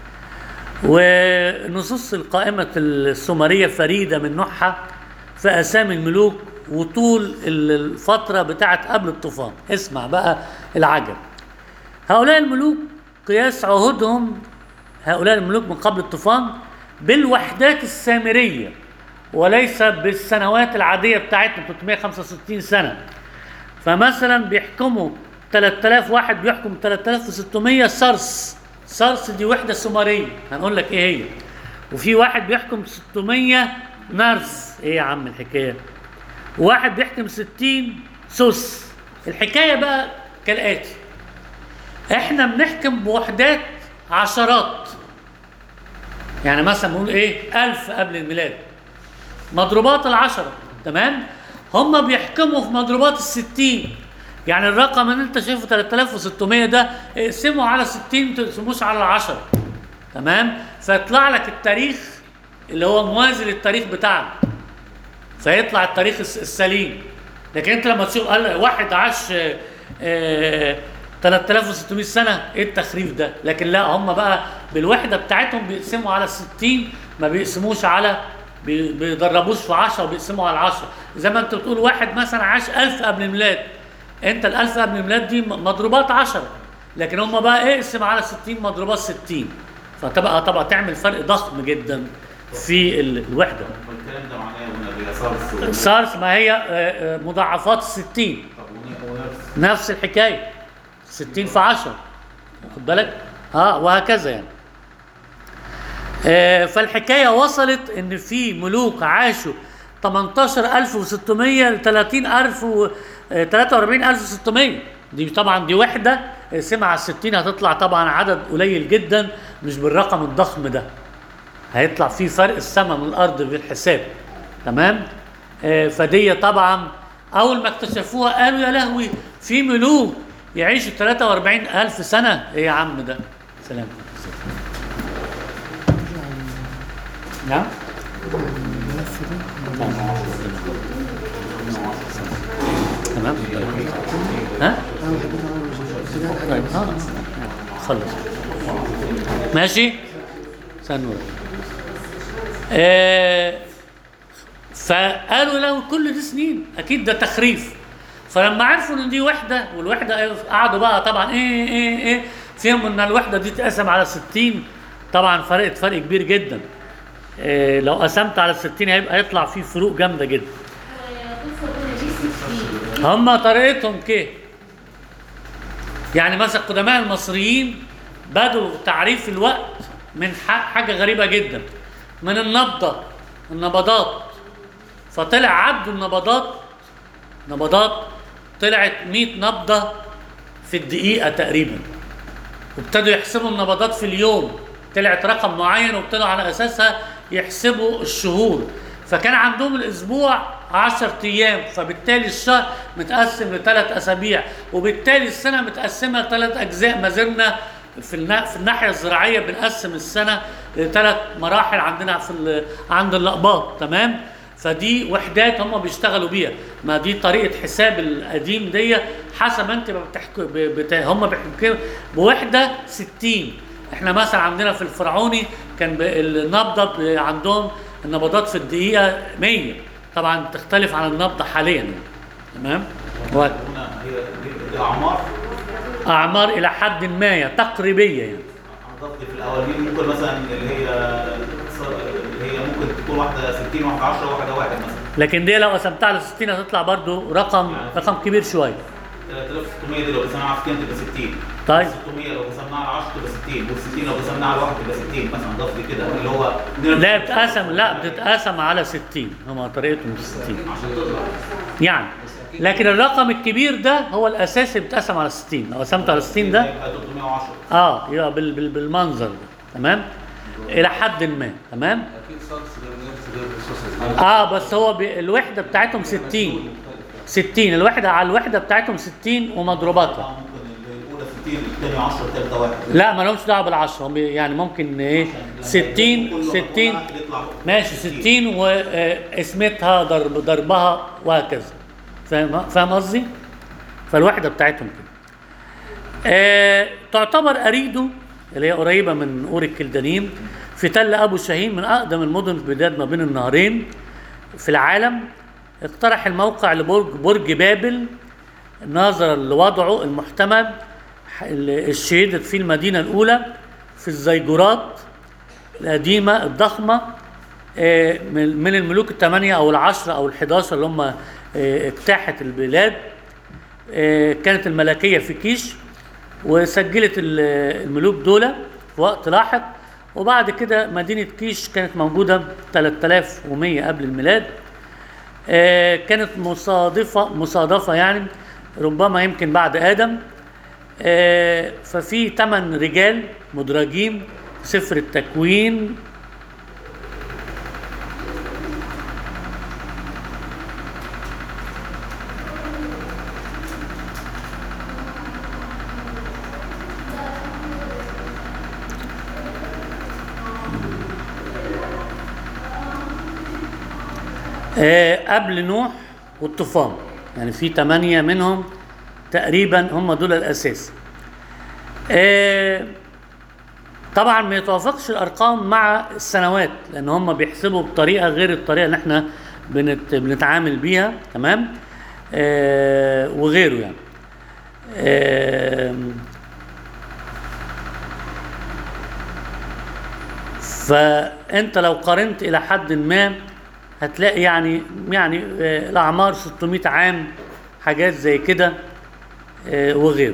ونصوص القائمة السومرية فريدة من نوعها في أسامي الملوك وطول الفترة بتاعت قبل الطوفان اسمع بقى العجب هؤلاء الملوك قياس عهودهم هؤلاء الملوك من قبل الطوفان بالوحدات السامرية وليس بالسنوات العادية بتاعتنا 365 سنة فمثلا بيحكموا 3000 واحد بيحكم 3600 سرس سرس دي وحدة سومرية هنقول لك ايه هي وفي واحد بيحكم 600 نرس ايه يا عم الحكاية واحد بيحكم 60 سوس الحكاية بقى كالآتي احنا بنحكم بوحدات عشرات يعني مثلا نقول ايه ألف قبل الميلاد مضروبات العشرة تمام هم بيحكموا في مضروبات الستين يعني الرقم اللي انت شايفه 3600 ده اقسمه على 60 ما تقسموش على العشرة تمام فيطلع لك التاريخ اللي هو موازي للتاريخ بتاعنا فيطلع التاريخ الس- السليم لكن انت لما تشوف قال واحد عاش آه، آه، 3600 سنه ايه التخريف ده لكن لا هم بقى بالوحده بتاعتهم بيقسموا على 60 ما بيقسموش على بي- بيدربوش في 10 وبيقسموا على 10 زي ما انت بتقول واحد مثلا عاش 1000 قبل الميلاد انت ال 1000 قبل الميلاد دي م- مضروبات 10 لكن هم بقى اقسم على 60 مضروبات 60 فتبقى طبعا تعمل فرق ضخم جدا في ال- الوحده والكلام ده معناه ان الرئاسات صارس سارس ما هي آه، آه، مضاعفات الستين طب ون- ونفس نفس الحكاية 60 في 10 واخد بالك اه وهكذا يعني آه فالحكاية وصلت ان في ملوك عاشوا 18600 ل 30000 و آه، 43600 دي طبعا دي وحدة اقسمها على 60 هتطلع طبعا عدد قليل جدا مش بالرقم الضخم ده هيطلع في فرق السماء من الارض بالحساب تمام آه فدي طبعا اول ما اكتشفوها قالوا يا لهوي في ملوك يعيشوا 43 الف سنه ايه يا عم ده سلام نعم تمام ها طيب اه خلص ماشي سنور آه فقالوا له كل دي سنين اكيد ده تخريف فلما عرفوا ان دي وحده والوحده قعدوا بقى طبعا ايه ايه ايه فيهم ان الوحده دي تقسم على 60 طبعا فرقت فرق كبير جدا إيه لو قسمت على 60 هيبقى يطلع فيه فروق جامده جدا بص ربنا ليه 60 هم طريقتهم كده يعني مثلا قدماء المصريين بدوا تعريف الوقت من ح- حاجه غريبه جدا من النبضه النبضات فطلع عدوا النبضات نبضات طلعت 100 نبضه في الدقيقه تقريبا وابتدوا يحسبوا النبضات في اليوم طلعت رقم معين وابتدوا على اساسها يحسبوا الشهور فكان عندهم الاسبوع 10 ايام فبالتالي الشهر متقسم لثلاث اسابيع وبالتالي السنه متقسمه ثلاث اجزاء ما زلنا في النا- في الناحيه الزراعيه بنقسم السنه لثلاث مراحل عندنا في ال- عند الاقباط تمام فدي وحدات هم بيشتغلوا بيها ما دي طريقه حساب القديم دي حسب ما انت بتحكي ب- بت... هم بيحكوا بوحده 60 احنا مثلا عندنا في الفرعوني كان ب- النبضه ب- عندهم النبضات في الدقيقه 100 طبعا تختلف عن النبضه حاليا يعني. تمام و- هنا هي دي- دي اعمار اعمار الى حد ما تقريبيه يعني انا قصدي في الاولين ممكن مثلا اللي هي اللي هي ممكن تكون واحده 60 واحده 10 واحده واحد مثلا لكن دي لو قسمتها على 60 هتطلع برضو رقم رقم كبير شويه 3600 دي لو قسمناها على 60 تبقى 60 طيب 600 لو قسمناها على 10 تبقى 60 وال60 لو قسمناها على واحد تبقى 60 مثلا ضفت كده اللي هو لا بتقسم لا بتتقسم على 60 هم طريقتهم 60 عشان تطلع يعني لكن الرقم الكبير ده هو الاساسي بيتقسم على 60 لو قسمت على 60 ده يبقى 310 اه يبقى بال بال بالمنظر ده تمام الى حد ما تمام اكيد صارس غير نفس غير الرصاص اه بس هو بي الوحده بتاعتهم 60 60 الوحده على الوحده بتاعتهم 60 ومضروباتها آه، ممكن الاولى 60 الثانيه 10 الثالثه واحد لا ما لهمش دعوه بالعشره هم بي- يعني ممكن ايه 60 60 يطلع ماشي 60 واسمتها ضرب ضربها وهكذا فاهم فاهم قصدي؟ فالوحده بتاعتهم كده. آه تعتبر اريدو اللي هي قريبه من اور الكلدانيين في تل ابو شاهين من اقدم المدن في بلاد ما بين النهرين في العالم اقترح الموقع لبرج برج بابل نظرا لوضعه المحتمل اللي الشهدت فيه المدينه الاولى في الزيجورات القديمة الضخمة آه، من من الملوك الثمانية أو العشرة أو الحداشر اللي هم آه، اجتاحت البلاد آه، كانت الملكية في كيش وسجلت ال- الملوك دول في وقت لاحق وبعد كده مدينة كيش كانت موجودة 3100 قبل الميلاد آه، كانت مصادفة مصادفة يعني ربما يمكن بعد آدم آه، ففي ثمان رجال مدرجين في سفر التكوين آه، قبل نوح والطوفان يعني في ثمانية منهم تقريبا هم دول الأساس آه، طبعا ما يتوافقش الارقام مع السنوات لان هم بيحسبوا بطريقه غير الطريقه اللي احنا بنت بنتعامل بيها تمام آه وغيره يعني آه فانت لو قارنت الى حد ما هتلاقي يعني يعني آه، الاعمار 600 عام حاجات زي كده آه، وغيره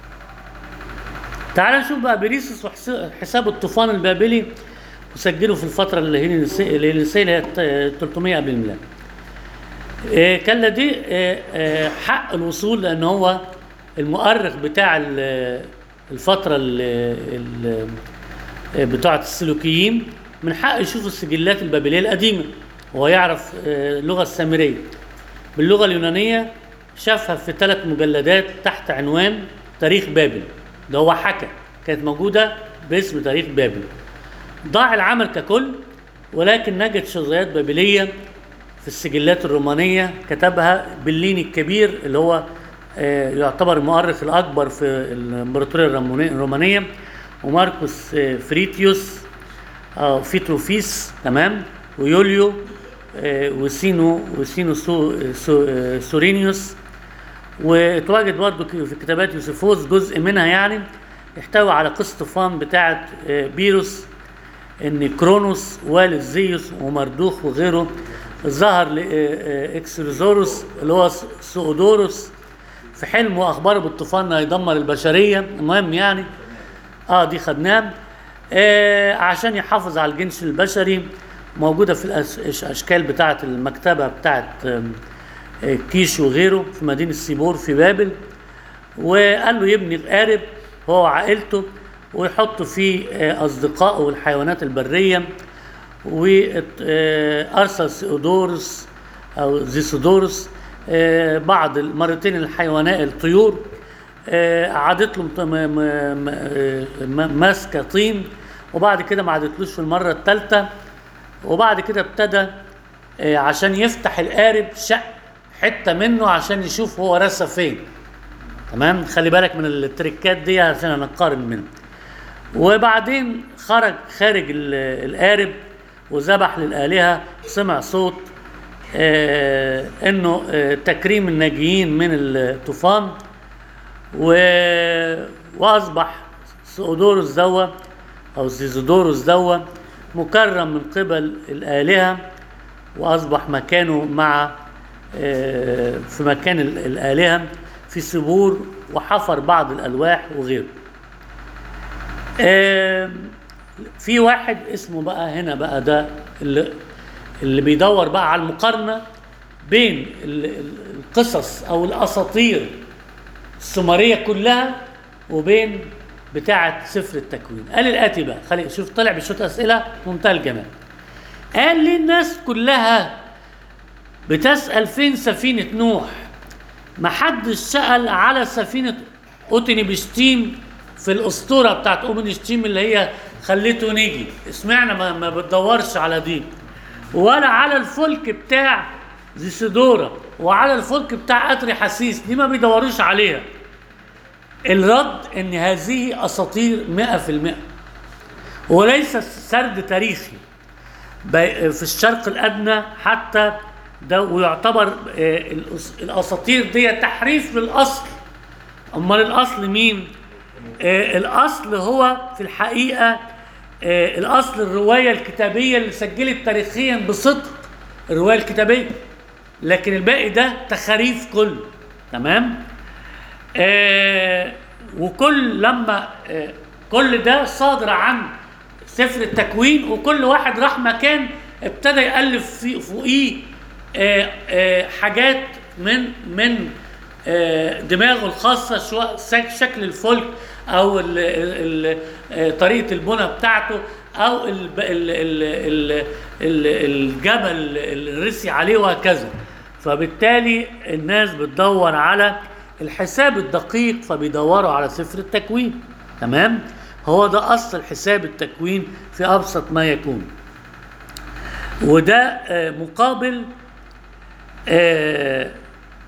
تعال نشوف بقى بريسوس وحساب الطوفان البابلي وسجله في الفترة الهيلينيسية الهيلينيسية اللي هي الت- 300 قبل الميلاد. آه، كان لديه آه، آه، حق الوصول لأن هو المؤرخ بتاع ال- الفترة ال- ال- آه، بتاعة السلوكيين من حقه يشوف السجلات البابلية القديمة وهو يعرف آه، اللغة السامرية. باللغة اليونانية شافها في ثلاث مجلدات تحت عنوان تاريخ بابل ده هو حكى كانت موجودة باسم تاريخ بابل ضاع العمل ككل ولكن نجد شظايات بابلية في السجلات الرومانية كتبها بليني الكبير اللي هو آه، يعتبر المؤرخ الأكبر في الإمبراطورية الرومانية- الرومانية وماركوس آه، فريتيوس آه، فيتروفيس تمام ويوليو آه، وسينو وسينو سو سو آه، سورينيوس وتواجد برضه ك- في كتابات يوسفوس جزء منها يعني يحتوي على قصة طوفان بتاعة آه، بيروس ان كرونوس والد زيوس ومردوخ وغيره ظهر لاكسلوزوروس اللي هو س- سؤدوروس في حلم واخبره بالطوفان انه هيدمر البشريه المهم يعني اه دي خدناه آه عشان يحافظ على الجنس البشري موجوده في الأش- الاشكال بتاعه المكتبه بتاعه آم، آه، كيش وغيره في مدينه سيبور في بابل وقال له يبني قارب هو وعائلته ويحط فيه آه، اصدقائه والحيوانات البريه وارسل سيودورس او زيسودورس آه، بعض مرتين الحيوانات الطيور آه، عادت له مت- م- م- م- آه، م- ماسكه طين وبعد كده ما عادتلوش في المره الثالثه وبعد كده ابتدى آه، عشان يفتح القارب شق حته منه عشان يشوف هو راسه فين تمام خلي بالك من التريكات دي عشان هنقارن منها وبعدين خرج خارج ال- القارب وذبح للآلهة سمع صوت آه انه آه تكريم الناجيين من الطوفان و... واصبح سؤدورس دوا او زيزودورس دوا مكرم من قبل الآلهة واصبح مكانه مع آه، في مكان ال- الآلهة في سبور وحفر بعض الألواح وغيره آم، في واحد اسمه بقى هنا بقى ده اللي, اللي بيدور بقى على المقارنة بين ال- ال- القصص أو الأساطير السومرية كلها وبين بتاعة سفر التكوين قال الآتي بقى خلي شوف طلع بشوية أسئلة منتهى الجمال قال ليه الناس كلها بتسأل فين سفينة نوح ما حدش سأل على سفينة أوتني بشتيم في الأسطورة بتاعت أوتني بشتيم اللي هي خليته نيجي اسمعنا ما, ما بتدورش على دي ولا على الفلك بتاع زيسيدورا وعلى الفلك بتاع أتري حسيس دي ما بيدوروش عليها الرد ان هذه اساطير مئة في المئة وليس سرد تاريخي بي- في الشرق الادنى حتى ده ويعتبر آه، الأس- الاساطير دي تحريف للاصل امال الاصل مين آه، الاصل هو في الحقيقه آه، الاصل الروايه الكتابيه اللي سجلت تاريخيا بصدق الروايه الكتابيه لكن الباقي ده تخاريف كله تمام آه وكل لما آه كل ده صادر عن سفر التكوين وكل واحد راح مكان ابتدى يألف في فوقيه آه آه حاجات من من آه دماغه الخاصة سواء سك- شكل الفلك أو ال ال آه طريقة البنى بتاعته أو ال ال ال ال ال الجبل اللي رسي عليه وهكذا فبالتالي الناس بتدور على الحساب الدقيق فبيدوروا على سفر التكوين تمام هو ده اصل حساب التكوين في ابسط ما يكون وده آه، مقابل آه،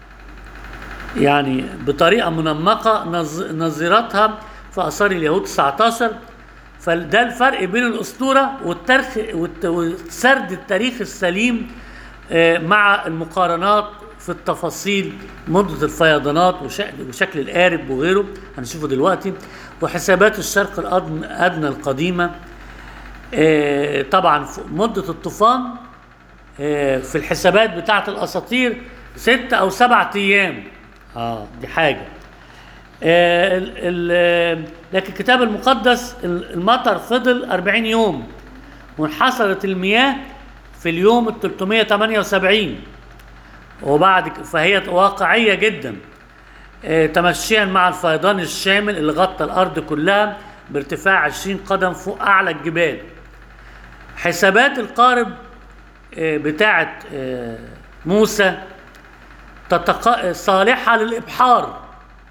يعني بطريقه منمقه نظ- نظيرتها في اثار اليهود 19 فده الفرق بين الاسطوره والتاريخ والت- وسرد التاريخ السليم آه، مع المقارنات في التفاصيل مدة الفيضانات وشكل, وشكل القارب وغيره هنشوفه دلوقتي وحسابات الشرق الأدنى الأدنى القديمة آه، طبعا ف- مدة الطوفان آه، في الحسابات بتاعه الاساطير ست او سبعة ايام اه دي حاجه آه، ال- ال- لكن الكتاب المقدس ال- المطر فضل 40 يوم وانحصرت المياه في اليوم ال 378 وبعد ك- فهي واقعيه جدا آه، تمشيا مع الفيضان الشامل اللي غطى الارض كلها بارتفاع 20 قدم فوق اعلى الجبال حسابات القارب آه، بتاعه آه، موسى تتق... صالحه للابحار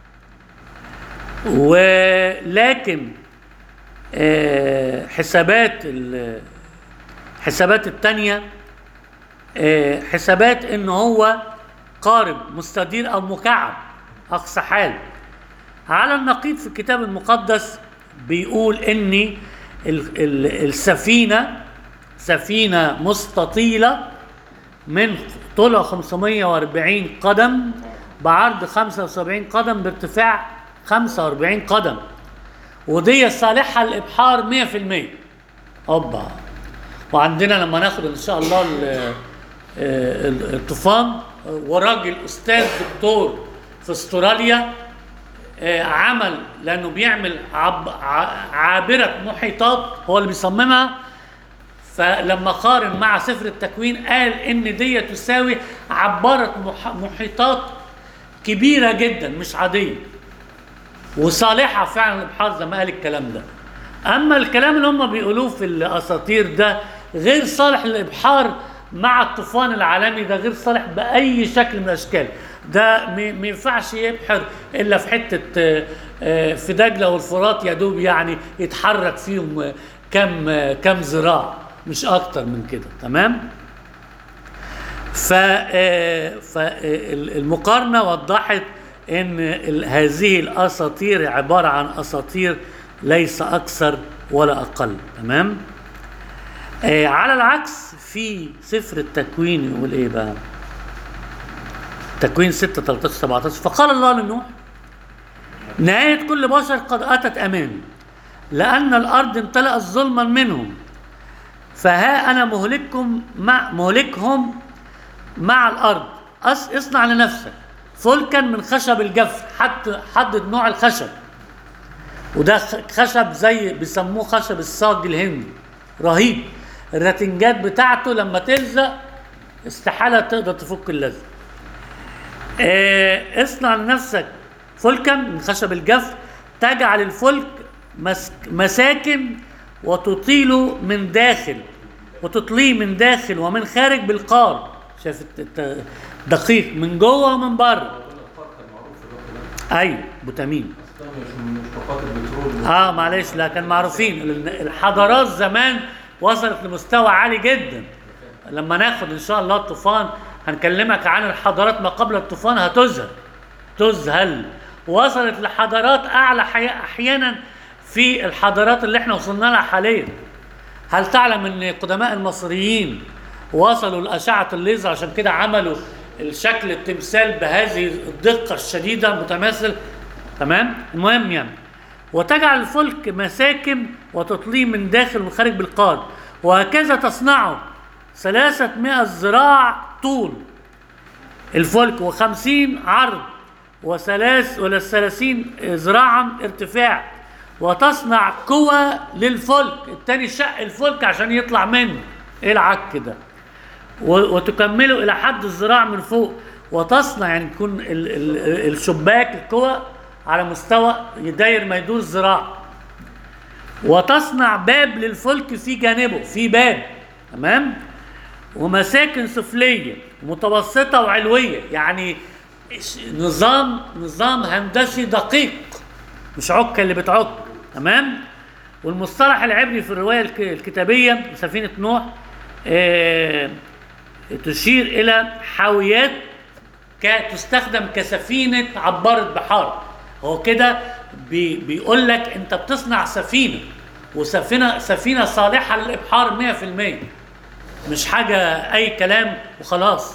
ولكن آه، حسابات ال- حسابات التانية آه، حسابات ان هو قارب مستدير او مكعب اقصى حال على النقيض في الكتاب المقدس بيقول ان ال- ال- السفينه سفينه مستطيله من طولها 540 قدم بعرض 75 قدم بارتفاع 45 قدم ودي صالحه للابحار 100% اوبا وعندنا لما ناخد ان شاء الله ال- ال- الطوفان وراجل استاذ دكتور في استراليا آه، عمل لانه بيعمل عب ع- عابره محيطات هو اللي بيصممها فلما قارن مع سفر التكوين قال ان دي تساوي عباره مح- محيطات كبيره جدا مش عاديه وصالحه فعلا للابحار زي ما قال الكلام ده اما الكلام اللي هم بيقولوه في الاساطير ده غير صالح للابحار مع الطوفان العالمي ده غير صالح باي شكل من الاشكال ده ما ما ينفعش يبحر الا في حته آه، آه، في دجله والفرات يا دوب يعني يتحرك فيهم آه، كم آه، كم ذراع مش اكتر من كده تمام ف فالمقارنه وضحت ان ال- هذه الاساطير عباره عن اساطير ليس اكثر ولا اقل تمام آه على العكس في سفر التكوين يقول ايه بقى تكوين 6 13 17 فقال الله لنوح نهاية كل بشر قد أتت أمامي لأن الأرض امتلأت ظلما منهم فها أنا مهلككم مع مهلكهم مع الأرض أص- اصنع لنفسك فلكا من خشب الجف حد حدد نوع الخشب وده خ- خشب زي بيسموه خشب الصاج الهندي رهيب الراتنجات بتاعته لما تلزق استحالة تقدر تفك اللزق آه، اصنع لنفسك فلكا من خشب الجف تجعل الفلك مسك مساكن وتطيله من داخل وتطليه من داخل ومن خارج بالقار شايف الت- الت- دقيق من جوه ومن بره الفرق المعروف في الوقت ده ايوه بوتامين ده مش مش طاقات البترول اه معلش لا كان معروفين ال- الحضارات زمان وصلت لمستوى عالي جدا لما ناخد ان شاء الله الطوفان هنكلمك عن الحضارات ما قبل الطوفان هتذهل تذهل وصلت لحضارات اعلى حي- احيانا في الحضارات اللي احنا وصلنا لها حاليا هل تعلم ان قدماء المصريين وصلوا لاشعه الليزر عشان كده عملوا الشكل التمثال بهذه الدقه الشديده متماثل تمام المهم يعني وتجعل الفلك مساكن وتطليه من داخل ومن خارج بالقار وهكذا تصنعه ثلاثة مئة ذراع طول الفلك وخمسين عرض وثلاث ولا ثلاثين ذراعا ارتفاع وتصنع قوى للفلك التاني شق الفلك عشان يطلع منه ايه العك ده و- وتكمله الى حد الذراع من فوق وتصنع يعني يكون ال- ال- الشباك القوى على مستوى داير ما يدور ذراع وتصنع باب للفلك في جانبه في باب تمام ومساكن سفليه متوسطه وعلويه يعني ش- نظام نظام هندسي دقيق مش عكه اللي بتعك تمام والمصطلح العبري في الروايه الك- الكتابيه سفينه نوح آه تشير الى حاويات ك- تستخدم كسفينه عباره بحار هو كده بي بيقول لك انت بتصنع سفينه وسفينه سفينه صالحه للابحار 100% مش حاجه اي كلام وخلاص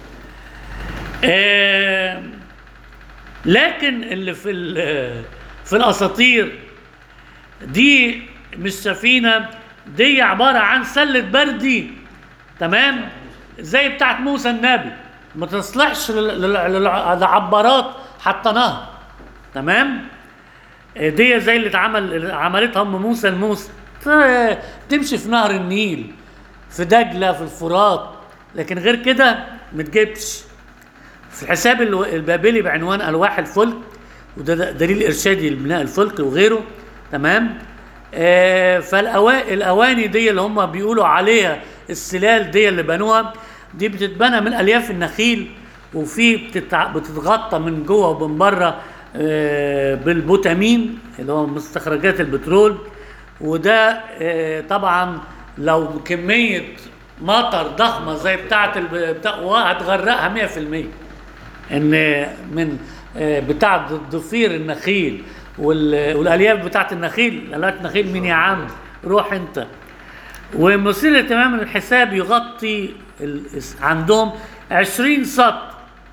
آه لكن اللي في ال- في الاساطير دي مش سفينه دي عباره عن سله بردي تمام زي بتاعت موسى النبي ما تصلحش لل- لل- لل- للعبارات حطيناها تمام دي زي اللي اتعمل عملتها ام موسى لموسى ت- تمشي في نهر النيل في دجله في الفرات لكن غير كده ما تجيبش في الحساب الو- البابلي بعنوان الواح الفلك وده د- دليل ارشادي لبناء الفلك وغيره تمام آه فالاواني دي اللي هم بيقولوا عليها السلال دي اللي بنوها دي بتتبنى من الياف النخيل وفي بتتع... بتتغطى من جوه ومن بره آه بالبوتامين اللي هو مستخرجات البترول وده آه طبعا لو كميه مطر ضخمه زي بتاعه الب... بتاع هتغرقها 100% ان من آه، بتاع ضفير النخيل وال- والالياف بتاعت النخيل الياف النخيل مين يا عم روح انت ومثير للاهتمام ان الحساب يغطي ال- عندهم 20 سطر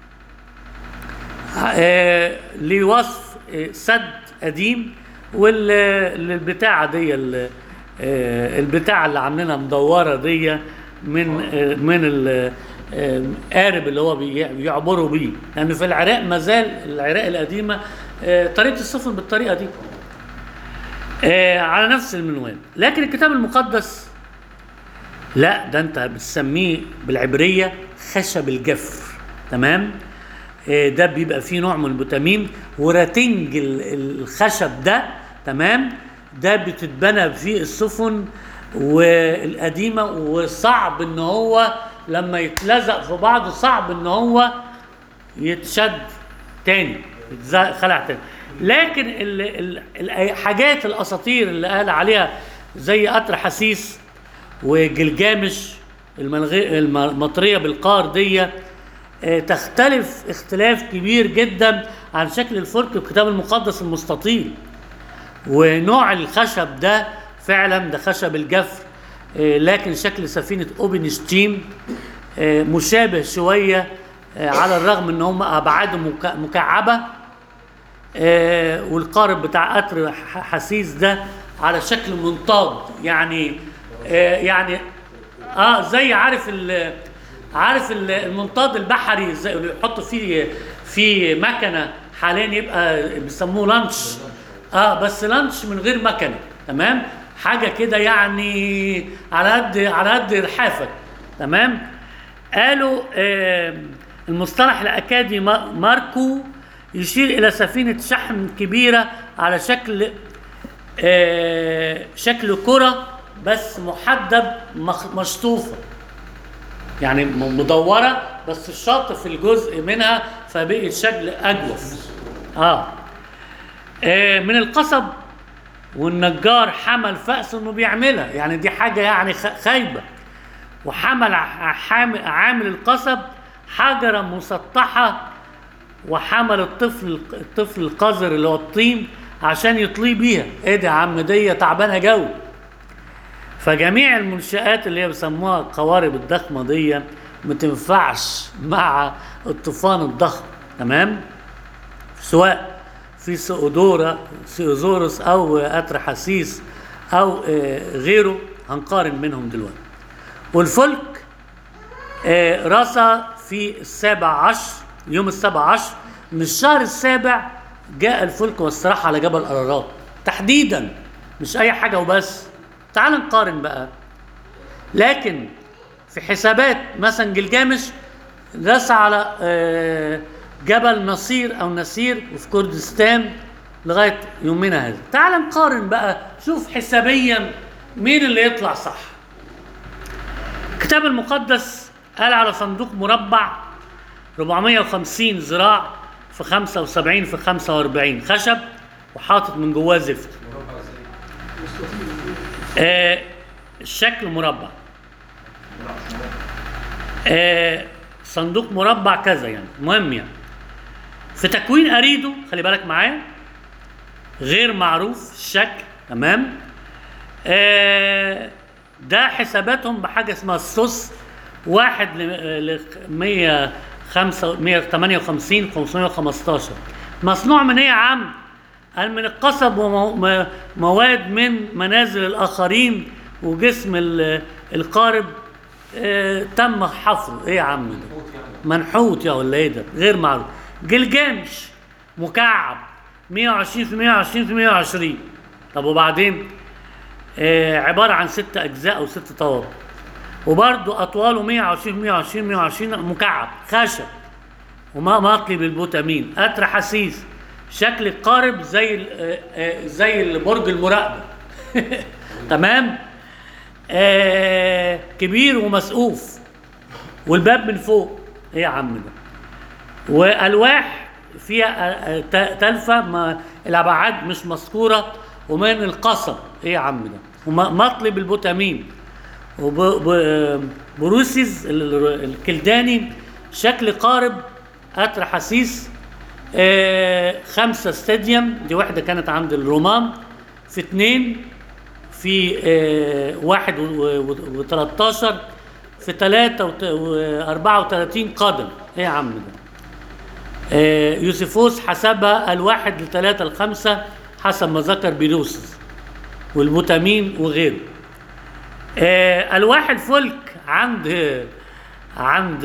آه، لوصف آه، سد قديم والبتاعه دي ال- آه، البتاعه اللي عاملينها مدوره دي من آه، من ال- آه، قارب اللي هو بي- بيعبروا بيه لان في العراق ما زال العراق القديمه آه، طريقه السفن بالطريقه دي آه، على نفس المنوال لكن الكتاب المقدس لا ده انت بتسميه بالعبريه خشب الجفر تمام آه، ده بيبقى فيه نوع من الفيتامين وراتنج ال- ال- الخشب ده تمام ده بتتبنى فيه السفن والقديمه وصعب ان هو لما يتلزق في بعض صعب ان هو يتشد تاني يتخلع تاني لكن ال- ال- الحاجات الاساطير اللي قال عليها زي قطر حسيس وجلجامش الملغي الم- المطريه بالقار دي آه، تختلف اختلاف كبير جدا عن شكل الفلك في الكتاب المقدس المستطيل ونوع الخشب ده فعلا ده خشب الجفر آه، لكن شكل سفينة اوبنشتيم آه، مشابه شوية آه، على الرغم ان هم ابعاده مك- مكعبة آه، والقارب بتاع قطر ح- حسيس ده على شكل منطاد يعني آه، يعني اه زي عارف ال عارف ال- المنطاد البحري زي اللي يحطوا فيه في مكنه حاليا يبقى بيسموه لانش اه بس لانش من غير مكنه تمام حاجه كده يعني على قد على قد لحافك تمام قالوا آه المصطلح الاكادي ما- ماركو يشير الى سفينه شحن كبيره على شكل آه شكل كره بس محدب مخ- مشطوفه يعني م- مدوره بس الشط في الجزء منها فبقي الشكل اجوف اه آه، من القصب والنجار حمل فأس انه بيعملها يعني دي حاجه يعني خ- خايبه وحمل ع- حام- عامل القصب حجره مسطحه وحمل الطفل الطفل القذر اللي هو الطين عشان يطلي بيها ايه ده يا عم دي تعبانه جو فجميع المنشآت اللي هي بيسموها القوارب الضخمة دي ما تنفعش مع الطوفان الضخم تمام سواء في سؤدورة سيوزورس أو قطر حسيس أو آه، غيره هنقارن بينهم دلوقتي والفلك آه، رسى في السابع عشر يوم السابع عشر من الشهر السابع جاء الفلك واستراح على جبل أرارات تحديدا مش أي حاجة وبس تعال نقارن بقى لكن في حسابات مثلا جلجامش رسى على آه، جبل نصير او نسير وفي كردستان لغايه يومنا هذا تعال نقارن بقى شوف حسابيا مين اللي يطلع صح الكتاب المقدس قال على صندوق مربع 450 ذراع في 75 في 45 خشب وحاطط من جواه زفت مربع ازاي؟ آه الشكل مربع آه صندوق مربع كذا يعني مهم يعني في تكوين اريدو خلي بالك معايا غير معروف الشكل تمام آه ده حساباتهم بحاجه اسمها السوس واحد ل 158 515 مصنوع من ايه يا عم؟ قال من القصب ومواد من منازل الاخرين وجسم ال- القارب آه تم حفره ايه يا عم ده موت يعني منحوت يا ولا ايه ده غير معروف جلجامش مكعب 120 في 120 في 120 طب وبعدين آه عباره عن ست اجزاء او ست طوابق وبرده اطواله 120 في 120 120 مكعب خشب وما مطلي بالبوتامين قطر حسيس شكل قارب زي ال- آه، آه، زي البرج المراقبه تمام آه كبير ومسقوف والباب من فوق ايه يا عم ده والواح فيها آه، آه، ت- تلفه ما الابعاد مش مذكوره ومن القصب ايه يا عم ده ومطلي بالبوتامين وبروسيز الكلداني شكل قارب قطر حسيس آه، خمسة استاديوم دي واحدة كانت عند الرومان في اتنين في آه، واحد وتلاتاشر في تلاتة وأربعة وتلاتين قدم ايه يا عم ده آه، يوسفوس حسبها الواحد لثلاثة لخمسة حسب ما ذكر بيروسس والبوتامين وغيره آه، الواح الفلك عند عند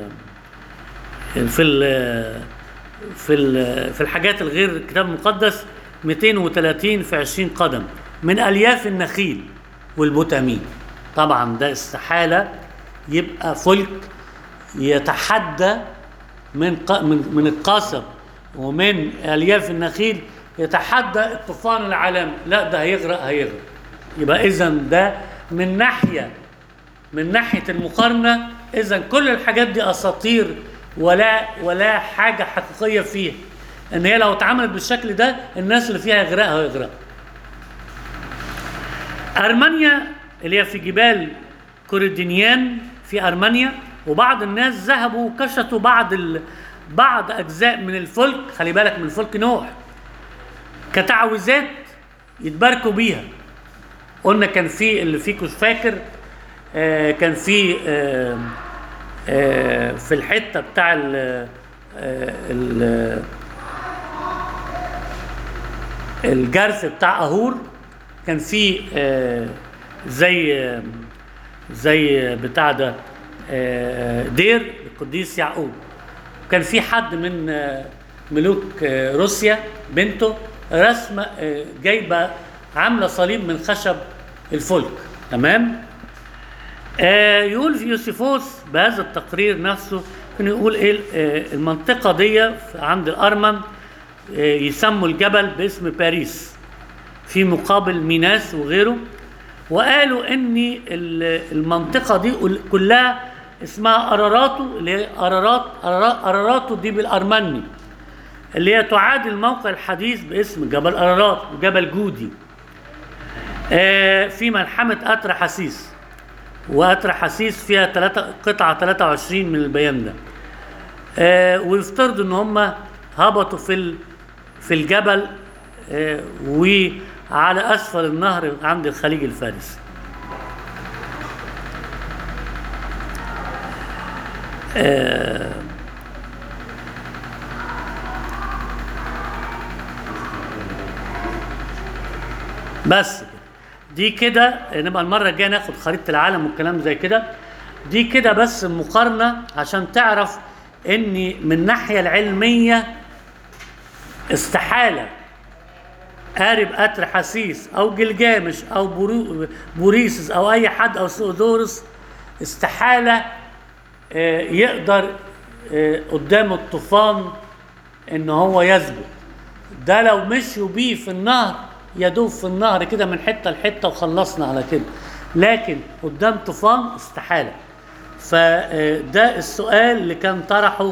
في ال في ال في الحاجات الغير الكتاب المقدس 230 في 20 قدم من الياف النخيل والبوتامين طبعا ده استحاله يبقى فلك يتحدى من ق- من من القصب ومن الياف النخيل يتحدى الطوفان العالمي لا ده هيغرق هيغرق يبقى اذا ده من ناحيه من ناحيه المقارنه اذا كل الحاجات دي اساطير ولا ولا حاجه حقيقيه فيها ان هي لو اتعملت بالشكل ده الناس اللي فيها يغرقها هيغرقوا ارمينيا اللي هي في جبال كوردينيان في ارمينيا وبعض الناس ذهبوا وكشطوا بعض ال... بعض اجزاء من الفلك خلي بالك من الفلك نوح كتعويذات يتباركوا بيها قلنا كان في اللي فيكم فاكر آه كان في آه آه في الحته بتاع ال آه ال الجرف بتاع اهور كان في آه زي آه زي بتاع ده آه دير القديس يعقوب كان في حد من آه ملوك آه روسيا بنته رسمه آه جايبه عامله صليب من خشب الفلك تمام آه يقول في يوسيفوس بهذا التقرير نفسه كان يقول ايه آه المنطقه دي في- عند الارمن آه يسموا الجبل باسم باريس في مقابل ميناس وغيره وقالوا ان ال- المنطقه دي كل- كلها اسمها اراراتو اللي هي ارارات أرارا- اراراتو دي بالارمني اللي هي تعادل الموقع الحديث باسم جبل ارارات وجبل جودي آه، في ملحمه اترا حسيس واترا حسيس فيها تلاتة قطعه 23 من البيان ده آه، ويفترض ان هم هبطوا في ال- في الجبل آه، وعلى اسفل النهر عند الخليج الفارسي آه، بس كده دي كده نبقى المره الجايه ناخد خريطه العالم والكلام زي كده دي كده بس مقارنه عشان تعرف ان من الناحيه العلميه استحاله قارب قطر حسيس او جلجامش او برو بوريسس او اي حد او سودورس استحاله آه، يقدر آه، قدام الطوفان ان هو يثبت ده لو مشوا بيه في النهر يدوب في النهر كده من حته لحته وخلصنا على كده لكن قدام طوفان استحاله فده السؤال اللي كان طرحه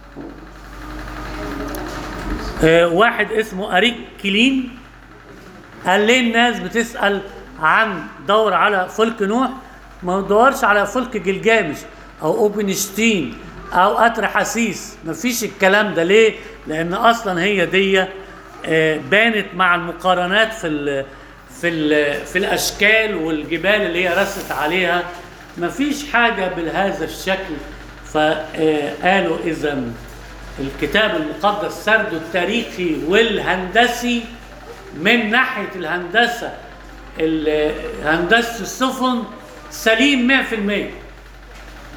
آه، واحد اسمه اريك كلين قال ليه الناس بتسال عن دور على فلك نوح ما تدورش على فلك جلجامش او اوبنشتين او قطر حسيس مفيش الكلام ده ليه لان اصلا هي دي آه، بانت مع المقارنات في ال في ال في الاشكال والجبال اللي هي رست عليها مفيش حاجه بهذا الشكل فقالوا اذا الكتاب المقدس سرده التاريخي والهندسي من ناحيه الهندسه ال- هندسه السفن سليم 100%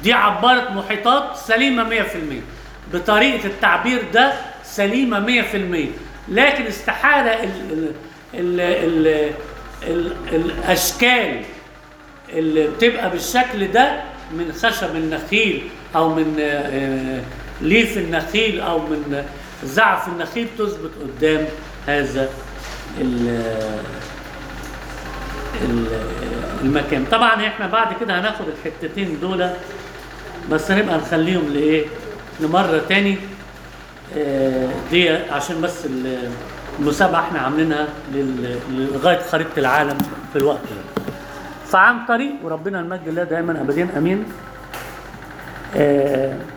دي عبارة محيطات سليمة 100% بطريقة التعبير ده سليمة 100% لكن استحالة ال ال ال ال ال الأشكال اللي بتبقى بالشكل ده من خشب النخيل او من آه، آه، ليف النخيل او من آه، زعف النخيل تثبت قدام هذا ال- ال- المكان طبعا احنا بعد كده هناخد الحتتين دول بس هنبقى نخليهم لايه لمره تاني آه، دي عشان بس ال- المسابقه احنا عاملينها لل- لغايه خريطه العالم في الوقت ده فعن طريق وربنا المجد الله دائما ابديا امين آه